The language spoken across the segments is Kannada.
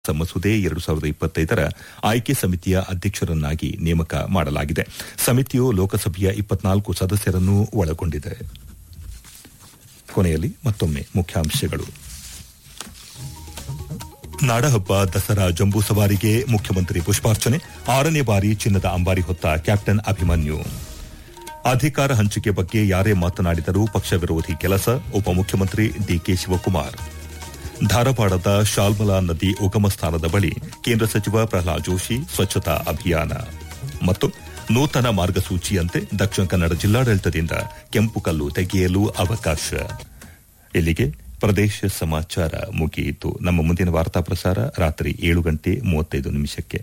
ಮಸೂದೆ ಎರಡು ಸಾವಿರದ ಇಪ್ಪತ್ತೈದರ ಆಯ್ಕೆ ಸಮಿತಿಯ ಅಧ್ಯಕ್ಷರನ್ನಾಗಿ ನೇಮಕ ಮಾಡಲಾಗಿದೆ ಸಮಿತಿಯು ಲೋಕಸಭೆಯ ಇಪ್ಪತ್ನಾಲ್ಕು ಸದಸ್ಯರನ್ನು ಒಳಗೊಂಡಿದೆ ಕೊನೆಯಲ್ಲಿ ಮತ್ತೊಮ್ಮೆ ಮುಖ್ಯಾಂಶಗಳು ನಾಡಹಬ್ಬ ದಸರಾ ಜಂಬೂ ಸವಾರಿಗೆ ಮುಖ್ಯಮಂತ್ರಿ ಪುಷ್ಪಾರ್ಚನೆ ಆರನೇ ಬಾರಿ ಚಿನ್ನದ ಅಂಬಾರಿ ಹೊತ್ತ ಕ್ಯಾಪ್ಟನ್ ಅಭಿಮನ್ಯು ಅಧಿಕಾರ ಹಂಚಿಕೆ ಬಗ್ಗೆ ಯಾರೇ ಮಾತನಾಡಿದರೂ ಪಕ್ಷ ವಿರೋಧಿ ಕೆಲಸ ಉಪಮುಖ್ಯಮಂತ್ರಿ ಡಿಕೆ ಶಿವಕುಮಾರ್ ಧಾರವಾಡದ ಶಾಲ್ಮಲಾ ನದಿ ಉಗಮ ಸ್ಥಾನದ ಬಳಿ ಕೇಂದ್ರ ಸಚಿವ ಪ್ರಹ್ಲಾದ್ ಜೋಶಿ ಸ್ವಚ್ಛತಾ ಅಭಿಯಾನ ಮತ್ತು ನೂತನ ಮಾರ್ಗಸೂಚಿಯಂತೆ ದಕ್ಷಿಣ ಕನ್ನಡ ಜಿಲ್ಲಾಡಳಿತದಿಂದ ಕೆಂಪು ಕಲ್ಲು ತೆಗೆಯಲು ಅವಕಾಶ ಇಲ್ಲಿಗೆ ಪ್ರದೇಶ ಸಮಾಚಾರ ಮುಗಿಯಿತು ನಮ್ಮ ಮುಂದಿನ ವಾರ್ತಾ ಪ್ರಸಾರ ರಾತ್ರಿ ಏಳು ಗಂಟೆ ಮೂವತ್ತೈದು ನಿಮಿಷಕ್ಕೆ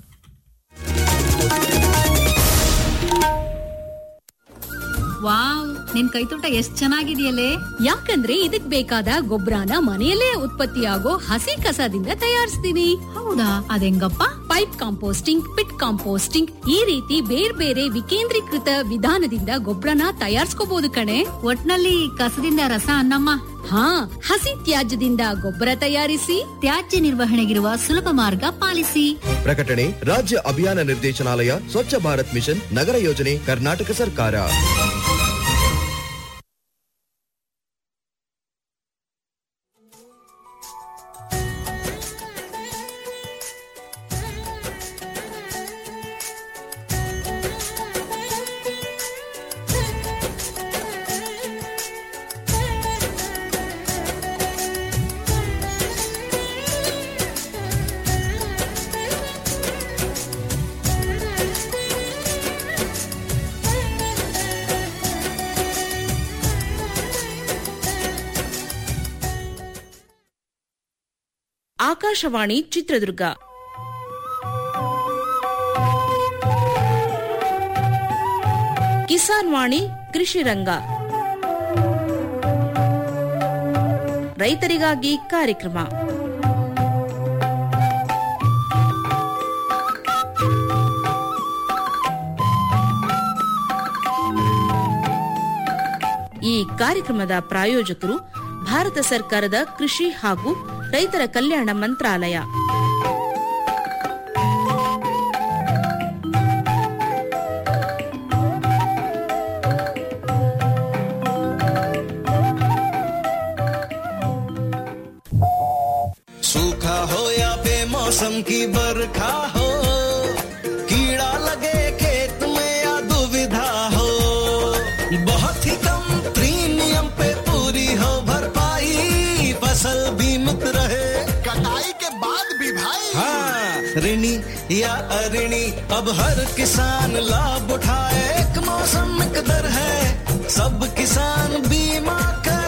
ವಾವ್ ನಿನ್ ಕೈತೋಟ ಎಷ್ಟ್ ಚೆನ್ನಾಗಿದೆಯಲ್ಲೇ ಯಾಕಂದ್ರೆ ಇದಕ್ ಬೇಕಾದ ಗೊಬ್ಬರನ ಮನೆಯಲ್ಲೇ ಉತ್ಪತ್ತಿಯಾಗೋ ಹಸಿ ಕಸದಿಂದ ತಯಾರಿಸ್ತೀನಿ ಹೌದಾ ಅದೆಂಗಪ್ಪ ಪೈಪ್ ಕಾಂಪೋಸ್ಟಿಂಗ್ ಪಿಟ್ ಕಾಂಪೋಸ್ಟಿಂಗ್ ಈ ರೀತಿ ಬೇರೆ ಬೇರೆ ವಿಕೇಂದ್ರೀಕೃತ ವಿಧಾನದಿಂದ ಗೊಬ್ಬರನ ತಯಾರಿಸ್ಕೋಬಹುದು ಕಣೆ ಒಟ್ನಲ್ಲಿ ಕಸದಿಂದ ರಸ ಅನ್ನಮ್ಮ ಹಾ ಹಸಿ ತ್ಯಾಜ್ಯದಿಂದ ಗೊಬ್ಬರ ತಯಾರಿಸಿ ತ್ಯಾಜ್ಯ ನಿರ್ವಹಣೆಗಿರುವ ಸುಲಭ ಮಾರ್ಗ ಪಾಲಿಸಿ ಪ್ರಕಟಣೆ ರಾಜ್ಯ ಅಭಿಯಾನ ನಿರ್ದೇಶನಾಲಯ ಸ್ವಚ್ಛ ಭಾರತ್ ಮಿಷನ್ ನಗರ ಯೋಜನೆ ಕರ್ನಾಟಕ ಸರ್ಕಾರ ಆಕಾಶವಾಣಿ ಚಿತ್ರದುರ್ಗ ಕಿಸಾನ್ ವಾಣಿ ಕೃಷಿ ರಂಗ ರೈತರಿಗಾಗಿ ಕಾರ್ಯಕ್ರಮ ಈ ಕಾರ್ಯಕ್ರಮದ ಪ್ರಾಯೋಜಕರು ಭಾರತ ಸರ್ಕಾರದ ಕೃಷಿ ಹಾಗೂ ರೈತರ ಕಲ್ಯಾಣ ಮಂತ್ರಾಲಯ सूखा हो या बेमौसम की बरखा हो कीड़ा लगे खेत में या दुविधा हो बहुत ही कम प्रीमियम पे पूरी हो भरपाई फसल बीमित रहे कटाई के बाद भी भाई हाँ ऋणी या अऋणी अब हर किसान लाभ उठाए एक मौसम एक दर है सब किसान बीमा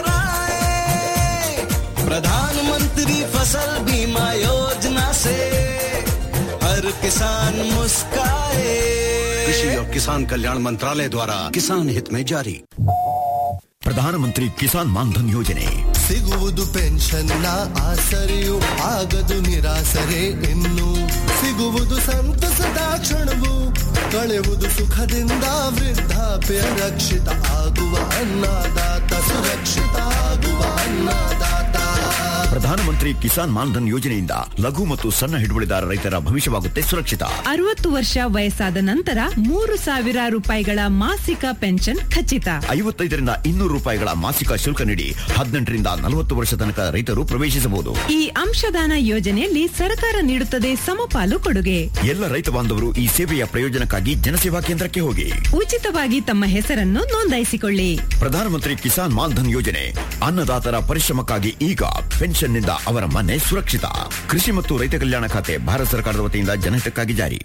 कराए प्रधानमंत्री फसल बीमा योजना से हर किसान मुस्काए कृषि और किसान कल्याण मंत्रालय द्वारा किसान हित में जारी ಪ್ರಧಾನಮಂತ್ರಿ ಕಿಸಾನ್ ಮಾನ್ಧನ್ ಯೋಜನೆ ಸಿಗುವುದು ಪೆನ್ಷನ್ನ ಆಸರೆಯು ಆಗದು ನಿರಾಸರೆ ಇನ್ನು ಸಿಗುವುದು ಸಂತಸದ ಕ್ಷಣವು ಕಳೆಯುವುದು ಸುಖದಿಂದ ವೃದ್ಧಾಪ್ಯ ರಕ್ಷಿತ ಆಗುವ ಅನ್ನದಾತ ಸುರಕ್ಷಿತ ಆಗುವ ಅನ್ನದಾತ ಪ್ರಧಾನಮಂತ್ರಿ ಕಿಸಾನ್ ಮಾನ್ಧನ್ ಯೋಜನೆಯಿಂದ ಲಘು ಮತ್ತು ಸಣ್ಣ ಹಿಡುವಳಿದಾರ ರೈತರ ಭವಿಷ್ಯವಾಗುತ್ತೆ ಸುರಕ್ಷಿತ ಅರವತ್ತು ವರ್ಷ ವಯಸ್ಸಾದ ನಂತರ ಮೂರು ಸಾವಿರ ರೂಪಾಯಿಗಳ ಮಾಸಿಕ ಪೆನ್ಷನ್ ಖಚಿತ ಐವತ್ತೈದರಿಂದ ಇನ್ನೂರು ರೂಪಾಯಿಗಳ ಮಾಸಿಕ ಶುಲ್ಕ ನೀಡಿ ಹದಿನೆಂಟರಿಂದ ನಲವತ್ತು ವರ್ಷ ತನಕ ರೈತರು ಪ್ರವೇಶಿಸಬಹುದು ಈ ಅಂಶದಾನ ಯೋಜನೆಯಲ್ಲಿ ಸರ್ಕಾರ ನೀಡುತ್ತದೆ ಸಮಪಾಲು ಕೊಡುಗೆ ಎಲ್ಲ ರೈತ ಬಾಂಧವರು ಈ ಸೇವೆಯ ಪ್ರಯೋಜನಕ್ಕಾಗಿ ಜನಸೇವಾ ಕೇಂದ್ರಕ್ಕೆ ಹೋಗಿ ಉಚಿತವಾಗಿ ತಮ್ಮ ಹೆಸರನ್ನು ನೋಂದಾಯಿಸಿಕೊಳ್ಳಿ ಪ್ರಧಾನಮಂತ್ರಿ ಕಿಸಾನ್ ಮಾನ್ಧನ್ ಯೋಜನೆ ಅನ್ನದಾತರ ಪರಿಶ್ರಮಕ್ಕಾಗಿ ಈಗ ಪೆನ್ಷನ್ನಿಂದ ಅವರ ಮನೆ ಸುರಕ್ಷಿತ ಕೃಷಿ ಮತ್ತು ರೈತ ಕಲ್ಯಾಣ ಖಾತೆ ಭಾರತ ಸರ್ಕಾರದ ವತಿಯಿಂದ ಜನಹಿತಕ್ಕಾಗಿ ಜಾರಿ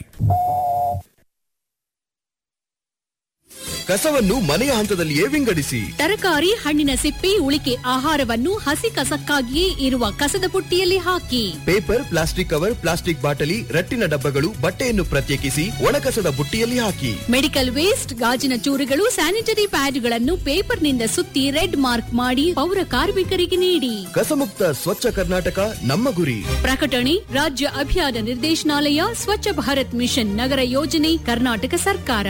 ಕಸವನ್ನು ಮನೆಯ ಹಂತದಲ್ಲಿಯೇ ವಿಂಗಡಿಸಿ ತರಕಾರಿ ಹಣ್ಣಿನ ಸಿಪ್ಪೆ ಉಳಿಕೆ ಆಹಾರವನ್ನು ಹಸಿ ಕಸಕ್ಕಾಗಿಯೇ ಇರುವ ಕಸದ ಪುಟ್ಟಿಯಲ್ಲಿ ಹಾಕಿ ಪೇಪರ್ ಪ್ಲಾಸ್ಟಿಕ್ ಕವರ್ ಪ್ಲಾಸ್ಟಿಕ್ ಬಾಟಲಿ ರಟ್ಟಿನ ಡಬ್ಬಗಳು ಬಟ್ಟೆಯನ್ನು ಪ್ರತ್ಯೇಕಿಸಿ ಒಣಕಸದ ಬುಟ್ಟಿಯಲ್ಲಿ ಹಾಕಿ ಮೆಡಿಕಲ್ ವೇಸ್ಟ್ ಗಾಜಿನ ಚೂರುಗಳು ಸ್ಯಾನಿಟರಿ ಪ್ಯಾಡ್ಗಳನ್ನು ಪೇಪರ್ನಿಂದ ಸುತ್ತಿ ರೆಡ್ ಮಾರ್ಕ್ ಮಾಡಿ ಪೌರ ಕಾರ್ಮಿಕರಿಗೆ ನೀಡಿ ಕಸಮುಕ್ತ ಸ್ವಚ್ಛ ಕರ್ನಾಟಕ ನಮ್ಮ ಗುರಿ ಪ್ರಕಟಣೆ ರಾಜ್ಯ ಅಭಿಯಾನ ನಿರ್ದೇಶನಾಲಯ ಸ್ವಚ್ಛ ಭಾರತ್ ಮಿಷನ್ ನಗರ ಯೋಜನೆ ಕರ್ನಾಟಕ ಸರ್ಕಾರ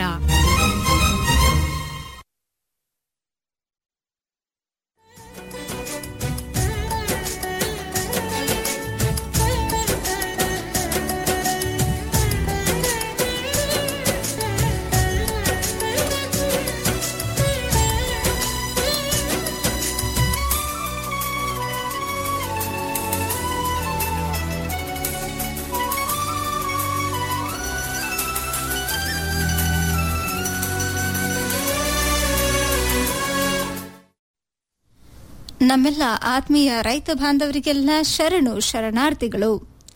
ನಮ್ಮೆಲ್ಲ ಆತ್ಮೀಯ ರೈತ ಬಾಂಧವರಿಗೆಲ್ಲ ಶರಣು ಶರಣಾರ್ಥಿಗಳು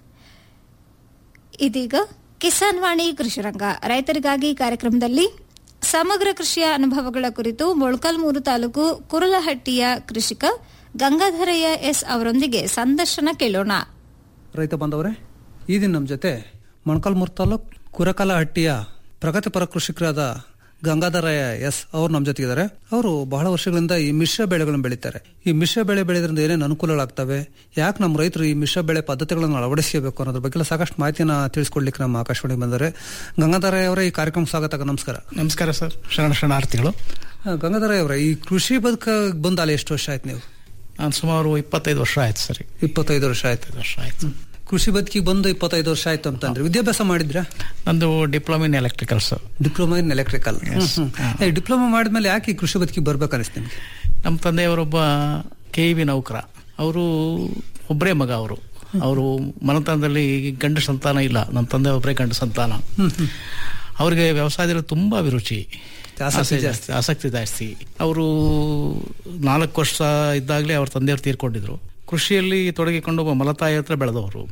ಇದೀಗ ಕಿಸಾನ್ ವಾಣಿ ಕೃಷಿರಂಗ ರೈತರಿಗಾಗಿ ಕಾರ್ಯಕ್ರಮದಲ್ಲಿ ಸಮಗ್ರ ಕೃಷಿಯ ಅನುಭವಗಳ ಕುರಿತು ಮೊಳಕಾಲ್ಮೂರು ತಾಲೂಕು ಕುರಲಹಟ್ಟಿಯ ಕೃಷಿಕ ಗಂಗಾಧರಯ್ಯ ಎಸ್ ಅವರೊಂದಿಗೆ ಸಂದರ್ಶನ ಕೇಳೋಣ ರೈತ ಬಾಂಧವರೇ ಈ ದಿನ ನಮ್ಮ ಜೊತೆ ಮೊಣಕಾಲ್ಮೂರು ತಾಲೂಕ್ ಕುರಕಲಹಟ್ಟಿಯ ಪ್ರಗತಿಪರ ಕೃಷಿಕರಾದ ಗಂಗಾಧರಯ್ಯ ಎಸ್ ಅವ್ರು ನಮ್ಮ ಜೊತೆಗಿದ್ದಾರೆ ಅವರು ಬಹಳ ವರ್ಷಗಳಿಂದ ಈ ಮಿಶ್ರ ಬೆಳೆಗಳನ್ನು ಬೆಳೀತಾರೆ ಈ ಮಿಶ್ರ ಬೆಳೆ ಬೆಳೆದ್ರಿಂದ ಏನೇನು ಅನುಕೂಲಗಳಾಗ್ತವೆ ಯಾಕೆ ನಮ್ಮ ರೈತರು ಈ ಮಿಶ್ರ ಬೆಳೆ ಪದ್ಧತಿಗಳನ್ನು ಅಳವಡಿಸಬೇಕು ಅನ್ನೋದ್ರ ಬಗ್ಗೆ ಸಾಕಷ್ಟು ಮಾಹಿತಿನ ತಿಳಿಸ್ಕೊಡ್ಲಿಕ್ಕೆ ನಮ್ಮ ಆಕಾಶವಾಣಿ ಬಂದರೆ ಗಂಗಾಧರಯ್ಯ ಅವರೇ ಈ ಕಾರ್ಯಕ್ರಮ ಸ್ವಾಗತ ನಮಸ್ಕಾರ ನಮಸ್ಕಾರ ಸರ್ ಶರಣ ಶರಣಾರ್ಥಿಗಳು ಆ, ಗಂಗಾಧರಯ್ಯ ಅವರೇ ಈ ಕೃಷಿ ಬದುಕ ಬಂದಾಲೆ ಎಷ್ಟು ವರ್ಷ ಆಯ್ತು ನೀವು ನಾನು ಸುಮಾರು ಇಪ್ಪತ್ತೈದು ವರ್ಷ ಆಯ್ತು ಸರಿ ಇಪ್ಪತ್ತೈದು ವರ್ಷ ಆಯ್ತು ವರ್ಷ ಆಯ್ತು ಕೃಷಿ ಬದುಕಿಗೆ ಬಂದು ಇಪ್ಪತ್ತೈದು ವರ್ಷ ಆಯ್ತು ಅಂತಂದ್ರೆ ವಿದ್ಯಾಭ್ಯಾಸ ಮಾಡಿದ್ರಾ ನಂದು diploma in electricals diploma in electrical Yes. Diploma ಮಾಡಿದ್ಮೇಲೆ ಯಾಕೆ ಈ ಕೃಷಿ ಬದುಕಿಗೆ ಬರ್ಬೇಕು ಅನಿಸ್ತು ನಿಮ್ಗೆ ನಮ್ಮ ತಂದೆಯವರೊಬ್ಬ ಕೆ ಇ ಬಿ ನೌಕರ ಅವರು ಒಬ್ಬರೇ ಮಗ ಅವರು ಅವರು ಮನೆತನದಲ್ಲಿ ಗಂಡ ಸಂತಾನ ಇಲ್ಲ ನಮ್ಮ ತಂದೆ ಒಬ್ಬರೇ ಗಂಡ ಸಂತಾನ ಅವರಿಗೆ ವ್ಯವಸಾಯದಲ್ಲಿ ತುಂಬಾ ಅಭಿರುಚಿ ಆಸಕ್ತಿ ಆಸೆ ಜಾಸ್ತಿ ಆಸಕ್ತಿ ಜಾಸ್ತಿ ಅವರು ನಾಲ್ಕು ವರ್ಷ ಇದ್ದಾಗಲೇ ಅವ್ರ ತಂದೆಯವರು ತೀರ್ಕೊಂಡಿದ್ರು ಕೃಷಿಯಲ್ಲಿ ತೊಡಗಿಕೊಂಡು ಒಬ್ಬ ಮಲತಾಯಿ ಹತ್ರ ಬೆಳೆದವರು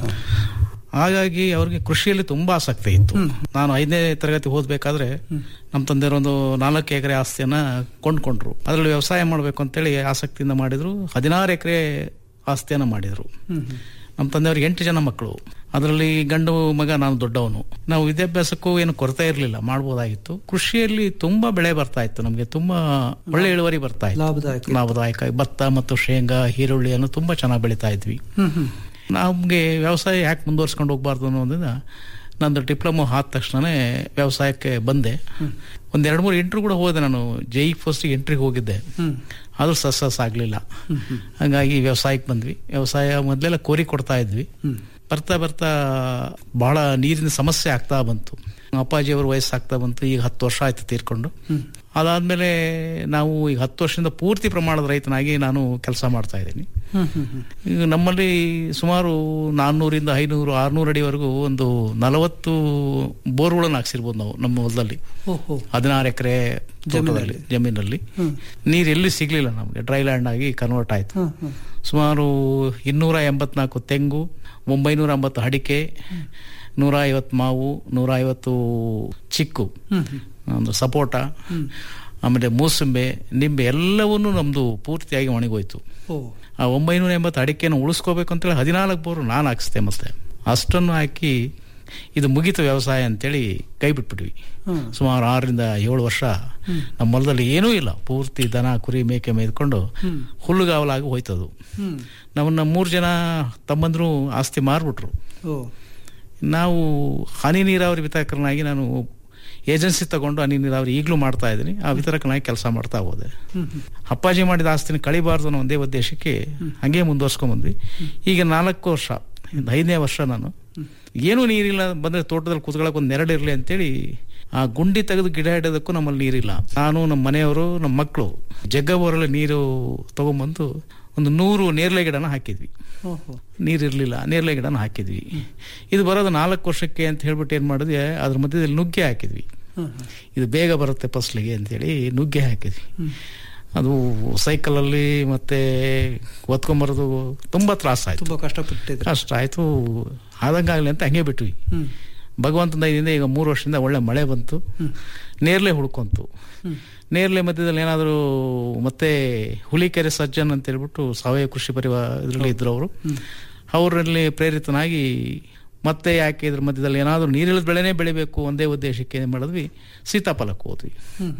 ಹಾಗಾಗಿ ಅವ್ರಿಗೆ ಕೃಷಿಯಲ್ಲಿ ತುಂಬಾ ಆಸಕ್ತಿ ಇತ್ತು ನಾನು ಐದನೇ ತರಗತಿ ಓದ್ಬೇಕಾದ್ರೆ ನಮ್ಮ ತಂದೆಯವರು ಒಂದು ನಾಲ್ಕು ಎಕರೆ ಆಸ್ತಿಯನ್ನ ಕೊಂಡ್ಕೊಂಡ್ರು ಅದರಲ್ಲಿ ವ್ಯವಸಾಯ ಮಾಡಬೇಕು ಅಂತೇಳಿ ಆಸಕ್ತಿಯಿಂದ ಮಾಡಿದ್ರು ಹದಿನಾರು ಎಕರೆ ಆಸ್ತಿಯನ್ನ ಮಾಡಿದ್ರು ನಮ್ಮ ತಂದೆಯವ್ರಿಗೆ ಎಂಟು ಜನ ಮಕ್ಕಳು ಅದರಲ್ಲಿ ಗಂಡು ಮಗ ನಾನು ದೊಡ್ಡವನು ನಾವು ವಿದ್ಯಾಭ್ಯಾಸಕ್ಕೂ ಏನು ಕೊರತೆ ಇರಲಿಲ್ಲ ಮಾಡ್ಬೋದಾಗಿತ್ತು ಕೃಷಿಯಲ್ಲಿ ತುಂಬಾ ಬೆಳೆ ಬರ್ತಾ ಇತ್ತು ನಮಗೆ ತುಂಬಾ ಒಳ್ಳೆ ಇಳುವರಿ ಬರ್ತಾ ಇತ್ತು ಲಾಭದಾಯಕ ಲಾಭದಾಯಕ ಭತ್ತ ಮತ್ತು ಶೇಂಗಾ ಈರುಳ್ಳಿಯನ್ನು ತುಂಬಾ ಚೆನ್ನಾಗಿ ಬೆಳೀತಾ ಇದ್ವಿ ನಮಗೆ ವ್ಯವಸಾಯ ಯಾಕೆ ಮುಂದುವರ್ಸ್ಕೊಂಡು ಹೋಗ್ಬಾರ್ದು ಅನ್ನೋದ್ರಿಂದ ನಂದು ಡಿಪ್ಲೊಮೊ ಆದ ತಕ್ಷಣನೇ ವ್ಯವಸಾಯಕ್ಕೆ ಬಂದೆ ಒಂದ್ ಎರಡು ಮೂರು ಎಂಟ್ರಿ ಕೂಡ ಹೋದೆ ನಾನು ಜೈ ಫಸ್ಟ್ ಎಂಟ್ರಿಗೆ ಹೋಗಿದ್ದೆ ಆದ್ರೂ ಸಕ್ಸಸ್ ಆಗ್ಲಿಲ್ಲ ಹಾಗಾಗಿ ವ್ಯವಸಾಯಕ್ಕೆ ಬಂದ್ವಿ ವ್ಯವಸಾಯ ಮೊದಲೆಲ್ಲ ಕೋರಿ ಕೊಡ್ತಾ ಇದ್ವಿ ಬರ್ತಾ ಬರ್ತಾ ಬಹಳ ನೀರಿನ ಸಮಸ್ಯೆ ಆಗ್ತಾ ಬಂತು ಅಪ್ಪಾಜಿಯವರು ವಯಸ್ಸಾಗ್ತಾ ಬಂತು ಈಗ ಹತ್ತು ವರ್ಷ ಆಯ್ತು ತೀರ್ಕೊಂಡು ಅದಾದ್ಮೇಲೆ ನಾವು ಈಗ ಹತ್ತು ವರ್ಷದಿಂದ ಪೂರ್ತಿ ಪ್ರಮಾಣದ ರೈತನಾಗಿ ನಾನು ಕೆಲಸ ಮಾಡ್ತಾ ಇದ್ದೀನಿ ಈಗ ನಮ್ಮಲ್ಲಿ ಸುಮಾರು ನಾನ್ನೂರಿಂದ ಐನೂರು ಆರ್ನೂರು ಅಡಿವರೆಗೂ ಒಂದು ನಲವತ್ತು ಬೋರ್ಗಳನ್ನು ಹಾಕ್ಸಿರ್ಬೋದು ನಾವು ನಮ್ಮ ಹೊಲದಲ್ಲಿ ಓಹೋ ಹದಿನಾರು ಎಕರೆ ತೋಟದಲ್ಲಿ ಜಮೀನಲ್ಲಿ ನೀರು ಎಲ್ಲಿ ಸಿಗ್ಲಿಲ್ಲ ನಮಗೆ ಡ್ರೈ ಲ್ಯಾಂಡ್ ಆಗಿ ಕನ್ವರ್ಟ್ ಆಯ್ತು ಸುಮಾರು ಇನ್ನೂರ ಎಂಬತ್ನಾಲ್ಕು ತೆಂಗು ಒಂಬೈನೂರ ಎಂಬತ್ತು ಅಡಿಕೆ ನೂರ ಐವತ್ತು ಮಾವು ನೂರ ಐವತ್ತು ಚಿಕ್ಕು ಒಂದು ಸಪೋಟ ಆಮೇಲೆ ಮೂಸಂಬೆ ನಿಂಬೆ ಎಲ್ಲವನ್ನೂ ನಮ್ದು ಪೂರ್ತಿಯಾಗಿ ಒಣಗೋಯ್ತು ಓ ಆ ಒಂಬೈನೂರ ಎಂಬತ್ತು ಅಡಿಕೆನ ಉಳಿಸ್ಕೋಬೇಕು ಅಂತೇಳಿ ಹದಿನಾಲ್ಕು ಬೋರು ನಾನು ಹಾಕಿಸ್ದೆ ಮತ್ತೆ ಅಷ್ಟನ್ನು ಹಾಕಿ ಇದು ಮುಗೀತು ವ್ಯವಸಾಯ ಅಂತೇಳಿ ಕೈ ಬಿಟ್ಬಿಟ್ವಿ ಹ್ಮ್. ಸುಮಾರು ಆರರಿಂದ ಏಳು ವರ್ಷ ನಮ್ಮ ಹೊಲದಲ್ಲಿ ಏನೂ ಇಲ್ಲ ಪೂರ್ತಿ ದನ ಕುರಿ ಮೇಕೆ ಮೇಯ್ಕೊಂಡು ಹುಲ್ಲುಗಾವಲಾಗಿ ಹೋಯ್ತದು ಹ್ಮ್ ನಮ್ಮನ್ನ ಮೂರು ಜನ ತಮ್ಮಂದ್ರು ಆಸ್ತಿ ಮಾರ್ಬಿಟ್ರು ಓ ನಾವು ಹನಿ ನೀರಾವರಿ ವಿತರಕನಾಗಿ ನಾನು ಏಜೆನ್ಸಿ ತಗೊಂಡು ಹನಿ ನೀರಾವರಿ ಈಗಲೂ ಮಾಡ್ತಾ ಇದ್ದೀನಿ ಆ ವಿತರಕನಾಗಿ ಕೆಲಸ ಮಾಡ್ತಾ ಹೋದೆ ಹ್ಮ್ ಹ್ಮ್. ಅಪ್ಪಾಜಿ ಮಾಡಿದ ಆಸ್ತಿನ ಕಳಿಬಾರ್ದು ಅನ್ನೋ ಒಂದೇ ಉದ್ದೇಶಕ್ಕೆ ಹಂಗೆ ಮುಂದುವರ್ಸ್ಕೊಂಡ್ ಬಂದ್ವಿ ಈಗ ನಾಲ್ಕು ವರ್ಷ ಇನ್ನು ಐದನೇ ವರ್ಷ ನಾನು ಏನೂ ನೀರಿಲ್ಲ ಬಂದ್ರೆ ತೋಟದಲ್ಲಿ ಕುತ್ಕೊಳ್ಳೋಕೆ ಒಂದು ನೆರಳಿರಲಿ ಅಂತೇಳಿ ಆ ಗುಂಡಿ ತೆಗೆದು ಗಿಡ ಇಡೋದಕ್ಕೂ ನಮ್ಮಲ್ಲಿ ನೀರಿಲ್ಲ ನಾನು ನಮ್ಮ ಮನೆಯವರು ನಮ್ಮ ಮಕ್ಕಳು ಜಗ್ಗ ಬೋರಲ್ಲಿ ನೀರು ತಗೊಂಬಂದು ಒಂದು ನೂರು ನೇರಳೆ ಗಿಡನ ಹಾಕಿದ್ವಿ ಓಹೋ ನೀರಿರಲಿಲ್ಲ ನೇರಳೆ ಗಿಡನ ಹಾಕಿದ್ವಿ ಇದು ಬರೋದು ನಾಲ್ಕು ವರ್ಷಕ್ಕೆ ಅಂತ ಹೇಳ್ಬಿಟ್ಟು ಏನು ಮಾಡಿದ್ವಿ ಅದ್ರ ಮಧ್ಯದಲ್ಲಿ ನುಗ್ಗೆ ಹಾಕಿದ್ವಿ ಹ್ಮ್ ಹ್ಮ್. ಇದು ಬೇಗ ಬರುತ್ತೆ ಫಸಲಿಗೆ ಅಂತೇಳಿ ನುಗ್ಗೆ ಹಾಕಿದ್ವಿ ಅದು ಸೈಕಲಲ್ಲಿ ಮತ್ತೆ ಒತ್ಕೊಂಬರೋದು ತುಂಬಾ ತ್ರಾಸ ಆಯ್ತು ತುಂಬಾ ಕಷ್ಟಪಟ್ಟಿದ್ರೆ ಕಷ್ಟ ಆಯ್ತು ಆದಂಗಾಗ್ಲಿ ಅಂತ ಹಂಗೆ ಬಿಟ್ವಿ ಹ್ಮ್ ಭಗವಂತನ ದಯದಿಂದ ಈಗ ಮೂರು ವರ್ಷದಿಂದ ಒಳ್ಳೆ ಮಳೆ ಬಂತು ನೇರ್ಲೆ ಹುಡ್ಕೊಂತು ನೇರ್ಲೆ ಮಧ್ಯದಲ್ಲಿ ಏನಾದರೂ ಮತ್ತೆ ಹುಲಿಕೆರೆ ಸಜ್ಜನ್ ಅಂತ ಹೇಳ್ಬಿಟ್ಟು ಸಾವಯವ ಕೃಷಿ ಪರಿವಾರ ಇದರಲ್ಲಿ ಇದ್ರು ಅವರು ಅವರಲ್ಲಿ ಪ್ರೇರಿತನಾಗಿ ಮತ್ತೆ ಯಾಕೆ ಇದ್ರ ಮಧ್ಯದಲ್ಲಿ ಏನಾದರೂ ನೀರಿಳಿದ ಬೆಳೆನೇ ಬೆಳಿಬೇಕು ಒಂದೇ ಉದ್ದೇಶಕ್ಕೆ ಏನು ಮಾಡಿದ್ವಿ ಸೀತಾಫಲಕ್ಕೆ ಹೋದ್ವಿ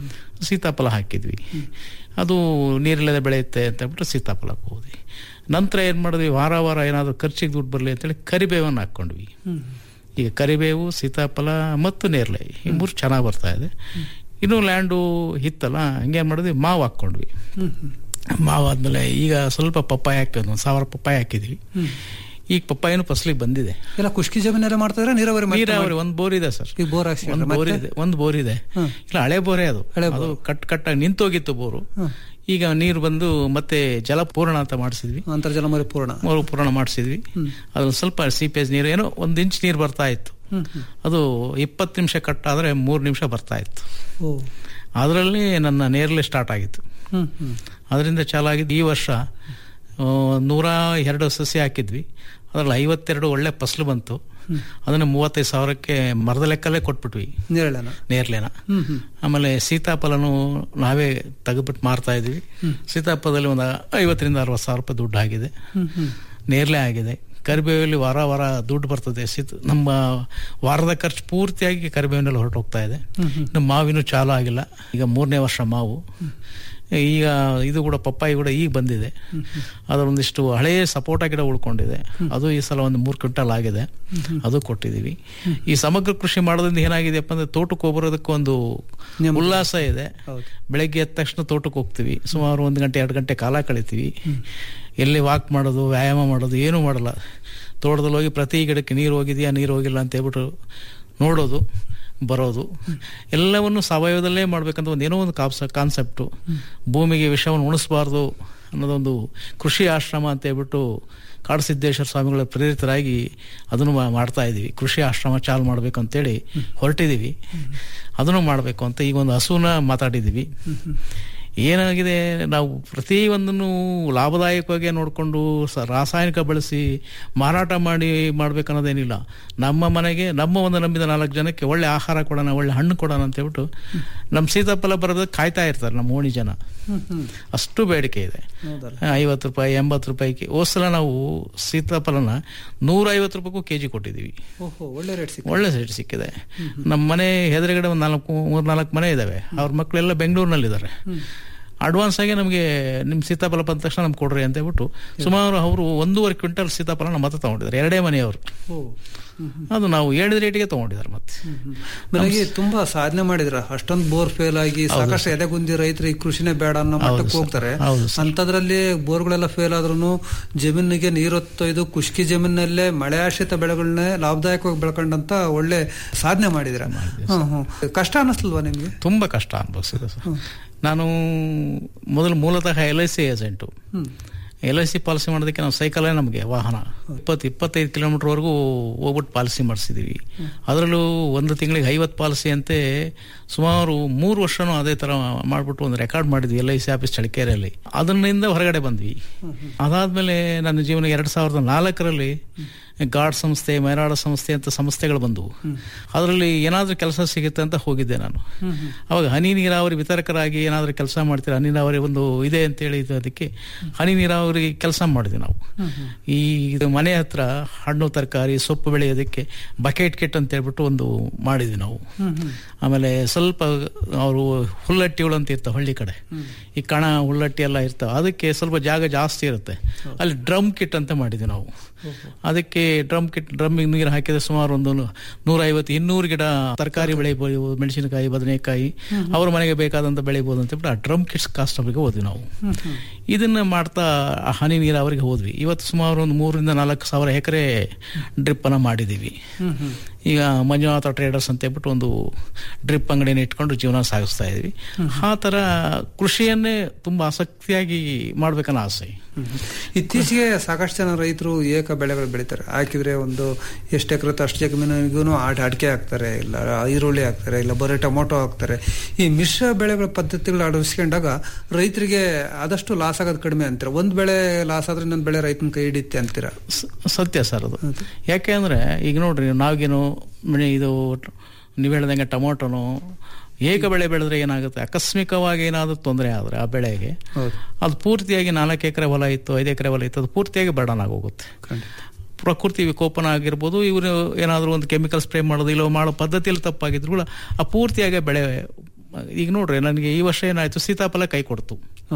ಸೀತಾಫಲ ಹಾಕಿದ್ವಿ ಅದು ನೀರಿಲ್ಲದೆ ಬೆಳೆಯುತ್ತೆ ಅಂತ ಹೇಳ್ಬಿಟ್ಟು ಸೀತಾಫಲಕ್ಕೆ ಹೋದ್ವಿ ನಂತರ ಏನು ಮಾಡಿದ್ವಿ ವಾರ ವಾರ ಏನಾದರೂ ಖರ್ಚಿಗೆ ದುಡ್ಡು ಬರಲಿ ಅಂತೇಳಿ ಕರಿಬೇವನ್ನು ಹಾಕ್ಕೊಂಡ್ವಿ ಈಗ ಕರಿಬೇವು ಸೀತಾಫಲ ಮತ್ತು ನೇರಳೆ ಈ ಮೂರು ಚೆನ್ನಾಗಿ ಬರ್ತಾ ಇದೆ ಇನ್ನು ಲ್ಯಾಂಡು ಇತ್ತಲ್ಲ ಹಂಗೇನು ಮಾಡಿದ್ವಿ ಮಾವು ಹಾಕ್ಕೊಂಡ್ವಿ ಮಾವು ಆದ್ಮೇಲೆ ಈಗ ಸ್ವಲ್ಪ ಪಪ್ಪಾಯ ಹಾಕಿದ್ವಿ ಒಂದು ಸಾವಿರ ಪಪ್ಪಾಯ ಹಾಕಿದ್ವಿ ಈಗ ಪಪ್ಪಾಯನು ಫಸಲಿಗೆ ಬಂದಿದೆ ಎಲ್ಲ ಖುಷ್ಕಿ ಜಮೀನೆಲ್ಲ ಮಾಡ್ತಾ ನೀರಾವರಿ ಮಾಡ್ತಾ- ನೀರಾವರಿ ಒಂದು ಬೋರ್ ಇದೆ ಸರ್ ಈಗ ಬೋರ್ ಹಾಕ್ಸಿ ಒಂದು ಬೋರ್ ಇದೆ ಒಂದು ಬೋರ್ ಇದೆ ಇಲ್ಲ ಹಳೆ ಬೋರೇ ಅದು ಅದು ಕಟ್ ಕಟ್ಟಾಗಿ ನಿಂತೋಗಿತ್ತು ಬೋರು ಈಗ ನೀರು ಬಂದು ಮತ್ತೆ ಜಲಪೂರ್ಣ ಅಂತ ಮಾಡಿಸಿದ್ವಿ ಅಂತರ್ಜಲ ಮರುಪೂರ್ಣ ಮರುಪೂರ್ಣ ಮಾಡಿಸಿದ್ವಿ ಅದು ಸ್ವಲ್ಪ ಸೀಪೇಜ್ ನೀರು ಏನೋ ಒಂದು ಇಂಚ್ ನೀರು ಬರ್ತಾ ಇತ್ತು ಹ್ಮ್ ಹ್ಮ್. ಅದು ಇಪ್ಪತ್ತು ನಿಮಿಷ ಕಟ್ ಆದ್ರೆ ಮೂರು ನಿಮಿಷ ಬರ್ತಾ ಇತ್ತು ಓ ಅದರಲ್ಲಿ ನನ್ನ ನೇರಳೆ ಸ್ಟಾರ್ಟ್ ಆಗಿತ್ತು ಹ್ಮ್ ಹ್ಮ್ ಅದರಿಂದ ಚಾಲಾಗಿದ್ದು ಈ ವರ್ಷ ಆ, ನೂರ ಎರಡು ಸಸಿ ಹಾಕಿದ್ವಿ ಅದರಲ್ಲಿ ಐವತ್ತೆರಡು ಒಳ್ಳೆ ಫಸಲು ಬಂತು ಅದನ್ನು ಮೂವತ್ತೈದು ಸಾವಿರಕ್ಕೆ ಮರದ ಲೆಕ್ಕಲ್ಲೇ ಕೊಟ್ಬಿಟ್ವಿ ನೇರಳೆನ ನೇರ್ಲೆನ ಹ್ಮ್ ಹ್ಮ್ ಆಮೇಲೆ ಸೀತಾಫಲನು ನಾವೇ ತೆಗೆದ್ಬಿಟ್ಟು ಮಾರ್ತಾ ಇದ್ವಿ ಸೀತಾಫಲದಲ್ಲಿ ಒಂದು ಐವತ್ತರಿಂದ ಅರವತ್ತು ಸಾವಿರ ರೂಪಾಯಿ ದುಡ್ಡು ಆಗಿದೆ ಹ್ಮ್ ಹ್ಮ್ ನೇರ್ಲೆ ಆಗಿದೆ ಕರಿಬೇವಲ್ಲಿ ವಾರ ವಾರ ದುಡ್ಡು ಬರ್ತದೆ ಸೀತ ನಮ್ಮ ವಾರದ ಖರ್ಚು ಪೂರ್ತಿಯಾಗಿ ಕರಿಬೇವಿನಲ್ಲಿ ಹೊರಟೋಗ್ತಾ ಇದೆ ಹ್ಮ್ ಹ್ಮ್. ಇನ್ನು ಮಾವಿನೂ ಚಾಲು ಆಗಿಲ್ಲ ಈಗ ಮೂರನೇ ವರ್ಷ ಮಾವು ಈಗ ಇದು ಕೂಡ ಪಪ್ಪಾಯಿ ಕೂಡ ಈಗ ಬಂದಿದೆ ಅದರೊಂದಿಷ್ಟು ಹಳೆಯ ಸಪೋಟ ಗಿಡ ಉಳ್ಕೊಂಡಿದೆ ಅದು ಈ ಸಲ ಒಂದು ಮೂರು ಕ್ವಿಂಟಲ್ ಆಗಿದೆ ಅದು ಕೊಟ್ಟಿದ್ದೀವಿ ಈ ಸಮಗ್ರ ಕೃಷಿ ಮಾಡೋದ್ರಿಂದ ಏನಾಗಿದೆಯಪ್ಪ ಅಂದ್ರೆ ತೋಟಕ್ಕೆ ಹೋಗ್ಬರೋದಕ್ಕೆ ಒಂದು ಉಲ್ಲಾಸ ಇದೆ ಬೆಳಗ್ಗೆ ಎದ್ದ ತಕ್ಷಣ ತೋಟಕ್ಕೆ ಹೋಗ್ತೀವಿ ಸುಮಾರು ಒಂದು ಗಂಟೆ ಎರಡು ಗಂಟೆ ಕಾಲ ಕಳಿತೀವಿ ಎಲ್ಲಿ ವಾಕ್ ಮಾಡೋದು ವ್ಯಾಯಾಮ ಮಾಡೋದು ಏನೂ ಮಾಡಲ್ಲ ತೋಟದಲ್ಲಿ ಹೋಗಿ ಪ್ರತಿ ಗಿಡಕ್ಕೆ ನೀರು ಹೋಗಿದೆಯಾ ನೀರು ಹೋಗಿಲ್ಲ ಅಂತ ಹೇಳ್ಬಿಟ್ಟು ನೋಡೋದು ಬರೋದು ಎಲ್ಲವನ್ನು ಸಾವಯವದಲ್ಲೇ ಮಾಡ್ಬೇಕಂತ ಒಂದು ಏನೋ ಒಂದು ಕಾಪ್ಸ ಕಾನ್ಸೆಪ್ಟು ಭೂಮಿಗೆ ವಿಷವನ್ನು ಉಣಿಸಬಾರ್ದು ಅನ್ನೋದೊಂದು ಕೃಷಿ ಆಶ್ರಮ ಅಂತ ಹೇಳ್ಬಿಟ್ಟು ಕಾಡಸಿದ್ದೇಶ್ವರ ಸ್ವಾಮಿಗಳ ಪ್ರೇರಿತರಾಗಿ ಅದನ್ನು ಮಾ- ಮಾಡ್ತಾ ಇದ್ದೀವಿ ಕೃಷಿ ಆಶ್ರಮ ಚಾಲು ಮಾಡಬೇಕು ಅಂತೇಳಿ ಹೊರಟಿದ್ದೀವಿ ಅದನ್ನು ಮಾಡಬೇಕು ಅಂತ ಈಗ ಒಂದು ಹಸುನ ಮಾತಾಡಿದ್ದೀವಿ ಏನಾಗಿದೆ ನಾವು ಪ್ರತಿಯೊಂದನ್ನು ಲಾಭದಾಯಕವಾಗಿ ನೋಡಿಕೊಂಡು ಸ ರಾಸಾಯನಿಕ ಬಳಸಿ ಮಾರಾಟ ಮಾಡಿ ಮಾಡ್ಬೇಕನ್ನೋದೇನಿಲ್ಲ ನಮ್ಮ ಮನೆಗೆ ನಮ್ಮ ಒಂದು ನಂಬಿದ ನಾಲ್ಕು ಜನಕ್ಕೆ ಒಳ್ಳೆ ಆಹಾರ ಕೊಡೋಣ ಒಳ್ಳೆ ಹಣ್ಣು ಕೊಡೋಣ ಅಂತ ಹೇಳ್ಬಿಟ್ಟು ನಮ್ಮ ಸೀತಾಫಲ ಬರೋದಕ್ಕೆ ಕಾಯ್ತಾ ಇರ್ತಾರೆ ನಮ್ಮ ಓಣಿ ಜನ ಹ್ಮ್ ಹ್ಮ್ ಅಷ್ಟು ಬೇಡಿಕೆ ಇದೆ ಹೌದಲ್ಲ ಐವತ್ತು ರೂಪಾಯಿ ಎಂಬತ್ತು ರೂಪಾಯಿಗೆ ಹೋದ್ಸಲ ನಾವು ಸೀತಾಫಲನ ನೂರ ಐವತ್ತು ರೂಪಾಯಿಗೂ ಕೆ ಜಿ ಕೊಟ್ಟಿದ್ದೀವಿ ಓಹೋ ಒಳ್ಳೆ ರೇಟ್ ಸಿಕ್ಕಿದೆ ಒಳ್ಳೆ ಸೈಟ್ ಸಿಕ್ಕಿದೆ ನಮ್ಮ ಮನೆ ಎದುರುಗಡೆ ಒಂದು ನಾಲ್ಕು ಮೂರ್ ನಾಲ್ಕು ಮನೆ ಇದಾವೆ ಅವ್ರ ಮಕ್ಕಳೆಲ್ಲ ಬೆಂಗಳೂರಿನಲ್ಲಿದ್ದಾರೆ ಅಡ್ವಾನ್ಸ್ ಆಗಿ ನಮಗೆ ನಿಮ್ಮ ಸೀತಾಫಲ ಬಂದ ತಕ್ಷಣ ನಮ್ಗೆ ಕೊಡ್ರಿ ಅಂತ ಹೇಳ್ಬಿಟ್ಟು ಸುಮಾರು ಅವರು ಒಂದೂವರೆ ಕ್ವಿಂಟಲ್ ಸೀತಾಫಲ ನಮ್ಮ ಹತ್ರ ತಗೊಂಡಿದ್ದಾರೆ ಎರಡೇ ಮನೆಯವರು ಓ ಹ್ಮ್ ಹ್ಮ್. ಅದು ನಾವು ಹೇಳಿದ ರೇಟಿಗೆ ತಗೊಂಡಿದ್ದಾರೆ ಮತ್ತೆ ಬೆಳಗ್ಗೆ ತುಂಬಾ ಸಾಧನೆ ಮಾಡಿದ್ರ ಅಷ್ಟೊಂದು ಬೋರ್ ಫೇಲ್ ಆಗಿ ಸಾಕಷ್ಟು ಎದೆಗುಂದಿ ರೈತರು ಈ ಕೃಷಿನೇ ಬೇಡ ಅನ್ನೋ ಮಟ್ಟಕ್ಕೆ ಹೋಗ್ತಾರೆ ಹೌದು ಅಂತದ್ರಲ್ಲಿ ಬೋರ್ಗಳೆಲ್ಲ ಫೇಲ್ ಆದ್ರೂ ಜಮೀನಿಗೆ ನೀರೊತ್ತೊಯ್ದು ಖುಷ್ಕಿ ಜಮೀನಲ್ಲೇ ಮಳೆ ಆಶ್ರಿತ ಬೆಳೆಗಳನ್ನೇ ಲಾಭದಾಯಕವಾಗಿ ಬೆಳ್ಕೊಂಡಂತ ಒಳ್ಳೆ ಸಾಧನೆ ಮಾಡಿದಿರ ಹ್ಮ್ ಹ್ಮ್ ಕಷ್ಟ ಅನ್ನಿಸ್ಲಿಲ್ವಾ ನಿಮ್ಗೆ ತುಂಬಾ ಕಷ್ಟ ಅನುಭವಿಸಿದೆ ಸರ್ ನಾನು ಮೊದಲು ಮೂಲತಃ L I C agent hmm L I C policy ಮಾಡೋದಕ್ಕೆ ನಾವು ಸೈಕಲೇ ನಮಗೆ ವಾಹನ ಇಪ್ಪತ್ತು ಇಪ್ಪತ್ತೈದು ಕಿಲೋಮೀಟರ್ವರೆಗೂ ಹೋಗ್ಬಿಟ್ಟು ಪಾಲಿಸಿ ಮಾಡಿಸಿದ್ದೀವಿ ಅದರಲ್ಲೂ ಒಂದು ತಿಂಗಳಿಗೆ ಐವತ್ತು ಪಾಲಿಸಿ ಅಂತೆ ಸುಮಾರು ಮೂರು ವರ್ಷನೂ ಅದೇ ಥರ ಮಾಡಿಬಿಟ್ಟು ಒಂದು ರೆಕಾರ್ಡ್ ಮಾಡಿದ್ವಿ ಎಲ್ ಐ ಸಿ ಆಫೀಸ್ ಚಳಿಕೆರೆಯಲ್ಲಿ ಅದರಿಂದ ಹೊರಗಡೆ ಬಂದ್ವಿ ಅದಾದ್ಮೇಲೆ ನನ್ನ ಜೀವನ ಎರಡು ಸಾವಿರದ ನಾಲ್ಕರಲ್ಲಿ ಗಾಡ್ ಸಂಸ್ಥೆ ಮೈರಾಡ ಸಂಸ್ಥೆ ಅಂತ ಸಂಸ್ಥೆಗಳು ಬಂದವು ಅದರಲ್ಲಿ ಏನಾದರೂ ಕೆಲಸ ಸಿಗುತ್ತೆ ಅಂತ ಹೋಗಿದ್ದೆ ನಾನು ಅವಾಗ ಹನಿ ನೀರಾವರಿ ವಿತರಕರಾಗಿ ಏನಾದರೂ ಕೆಲಸ ಮಾಡ್ತೀರಾ ಹನಿ ನೀರಾವರಿ ಒಂದು ಇದೆ ಅಂತೇಳಿ ಇದು ಅದಕ್ಕೆ ಹನಿ ನೀರಾವರಿ ಕೆಲಸ ಮಾಡಿದ್ವಿ ನಾವು ಈ ಇದು ಮನೆ ಹತ್ರ ಹಣ್ಣು ತರಕಾರಿ ಸೊಪ್ಪು ಬೆಳೆಯೋದಕ್ಕೆ ಬಕೆಟ್ ಕಿಟ್ ಅಂತ ಹೇಳ್ಬಿಟ್ಟು ಒಂದು ಮಾಡಿದ್ವಿ ನಾವು ಆಮೇಲೆ ಸ್ವಲ್ಪ ಅವರು ಹುಲ್ಲಟ್ಟಿಗಳು ಅಂತ ಇರ್ತಾವೆ ಹಳ್ಳಿ ಕಡೆ ಈ ಕಣ ಹುಲ್ಲಟ್ಟಿ ಎಲ್ಲ ಇರ್ತಾವೆ ಅದಕ್ಕೆ ಸ್ವಲ್ಪ ಜಾಗ ಜಾಸ್ತಿ ಇರುತ್ತೆ ಅಲ್ಲಿ ಡ್ರಮ್ ಕಿಟ್ ಅಂತ ಮಾಡಿದ್ವಿ ನಾವು ಅದಕ್ಕೆ ಡ್ರಮ್ ಕಿಟ್ ಡ್ರಮ್ಮಿಗೆ ನೀರು ಹಾಕಿದ್ರೆ ಸುಮಾರು ಒಂದು ನೂರೈವತ್ತು ಇನ್ನೂರು ಗಿಡ ತರಕಾರಿ ಬೆಳಿಬೋದು ಮೆಣಸಿನಕಾಯಿ ಬದನೆಕಾಯಿ ಅವ್ರ ಮನೆಗೆ ಬೇಕಾದಂತ ಬೆಳಿಬೋದು ಅಂತ ಹೇಳ್ಬಿಟ್ಟು ಆ ಡ್ರಮ್ ಕಿಟ್ಸ್ ಕಾಸ್ಟಮ್ಗೆ ಹೋದ್ವಿ ನಾವು ಇದನ್ನ ಮಾಡ್ತಾ ಆ ಹನಿ ನೀರಾವರಿಗೆ ಹೋದ್ವಿ ಇವತ್ತು ಸುಮಾರು ಒಂದು ಮೂರರಿಂದ ನಾಲ್ಕು ಸಾವಿರ ಎಕರೆ ಡ್ರಿಪ್ ಅನ್ನ ಮಾಡಿದೀವಿ ಈಗ ಮಂಜುನಾಥ ಟ್ರೇಡರ್ಸ್ ಅಂತ ಹೇಳ್ಬಿಟ್ಟು ಒಂದು ಡ್ರಿಪ್ ಅಂಗಡಿನ ಇಟ್ಕೊಂಡು ಜೀವನ ಸಾಗಿಸ್ತಾ ಇದೀವಿ ಆ ತರ ಕೃಷಿಯನ್ನೇ ತುಂಬಾ ಆಸಕ್ತಿಯಾಗಿ ಮಾಡ್ಬೇಕನ್ನೋ ಆಸೆ ಇತ್ತೀಚೆಗೆ ಸಾಕಷ್ಟು ಜನ ರೈತರು ಏಕ ಬೆಳೆಗಳು ಬೆಳಿತಾರೆ ಹಾಕಿದ್ರೆ ಒಂದು ಎಷ್ಟು ಎಕರೆ ಅಷ್ಟು ಜಮೀನಿಗೂ ಆಟ ಅಡಿಕೆ ಹಾಕ್ತಾರೆ ಇಲ್ಲ ಈರುಳ್ಳಿ ಹಾಕ್ತಾರೆ ಇಲ್ಲ ಬರೀ ಟೊಮೊಟೊ ಹಾಕ್ತಾರೆ ಈ ಮಿಶ್ರ ಬೆಳೆಗಳ ಪದ್ಧತಿಗಳು ಅಳವಡಿಸ್ಕೊಂಡಾಗ ರೈತರಿಗೆ ಆದಷ್ಟು ಲಾಸ್ ಆಗೋದು ಕಡಿಮೆ ಅಂತೀರ ಒಂದ್ ಬೆಳೆ ಲಾಸ್ ಆದ್ರೆ ಇನ್ನೊಂದು ಬೆಳೆ ರೈತನ ಕೈ ಹಿಡಿಯುತ್ತೆ ಅಂತೀರ ಸತ್ಯ ಸರ್ ಅದು ಯಾಕೆ ಅಂದ್ರೆ ಈಗ ನೋಡ್ರಿ ನಾವಿಗೇನು ಮಿಣಿ- ಇದು ನೀವು ಹೇಳ್ದಂಗೆ ಟೊಮೊಟೊನು ಏಕ ಬೆಳೆ ಬೆಳೆದ್ರೆ ಏನಾಗುತ್ತೆ ಆಕಸ್ಮಿಕವಾಗಿ ಏನಾದರೂ ತೊಂದರೆ ಆದರೆ ಆ ಬೆಳೆಗೆ ಅದು ಪೂರ್ತಿಯಾಗಿ ನಾಲ್ಕು ಎಕರೆ ಹೊಲ ಇತ್ತು ಐದು ಎಕರೆ ಹೊಲ ಇತ್ತು ಅದು ಪೂರ್ತಿಯಾಗಿ ಬರ್ಡನ್ ಆಗೋಗುತ್ತೆ ಪ್ರಕೃತಿ ವಿಕೋಪನ ಆಗಿರ್ಬೋದು ಇವರು ಏನಾದರೂ ಒಂದು ಕೆಮಿಕಲ್ ಸ್ಪ್ರೇ ಮಾಡೋದು ಇಲ್ಲ ಮಾಡೋ ಪದ್ಧತಿಯಲ್ಲಿ ತಪ್ಪಾಗಿದ್ರು ಕೂಡ ಆ ಪೂರ್ತಿಯಾಗಿ ಬೆಳೆ ಈಗ ನೋಡ್ರಿ ನನಗೆ ಈ ವರ್ಷ ಏನಾಯ್ತು ಸೀತಾಫಲ ಕೈ ಕೊಡ್ತು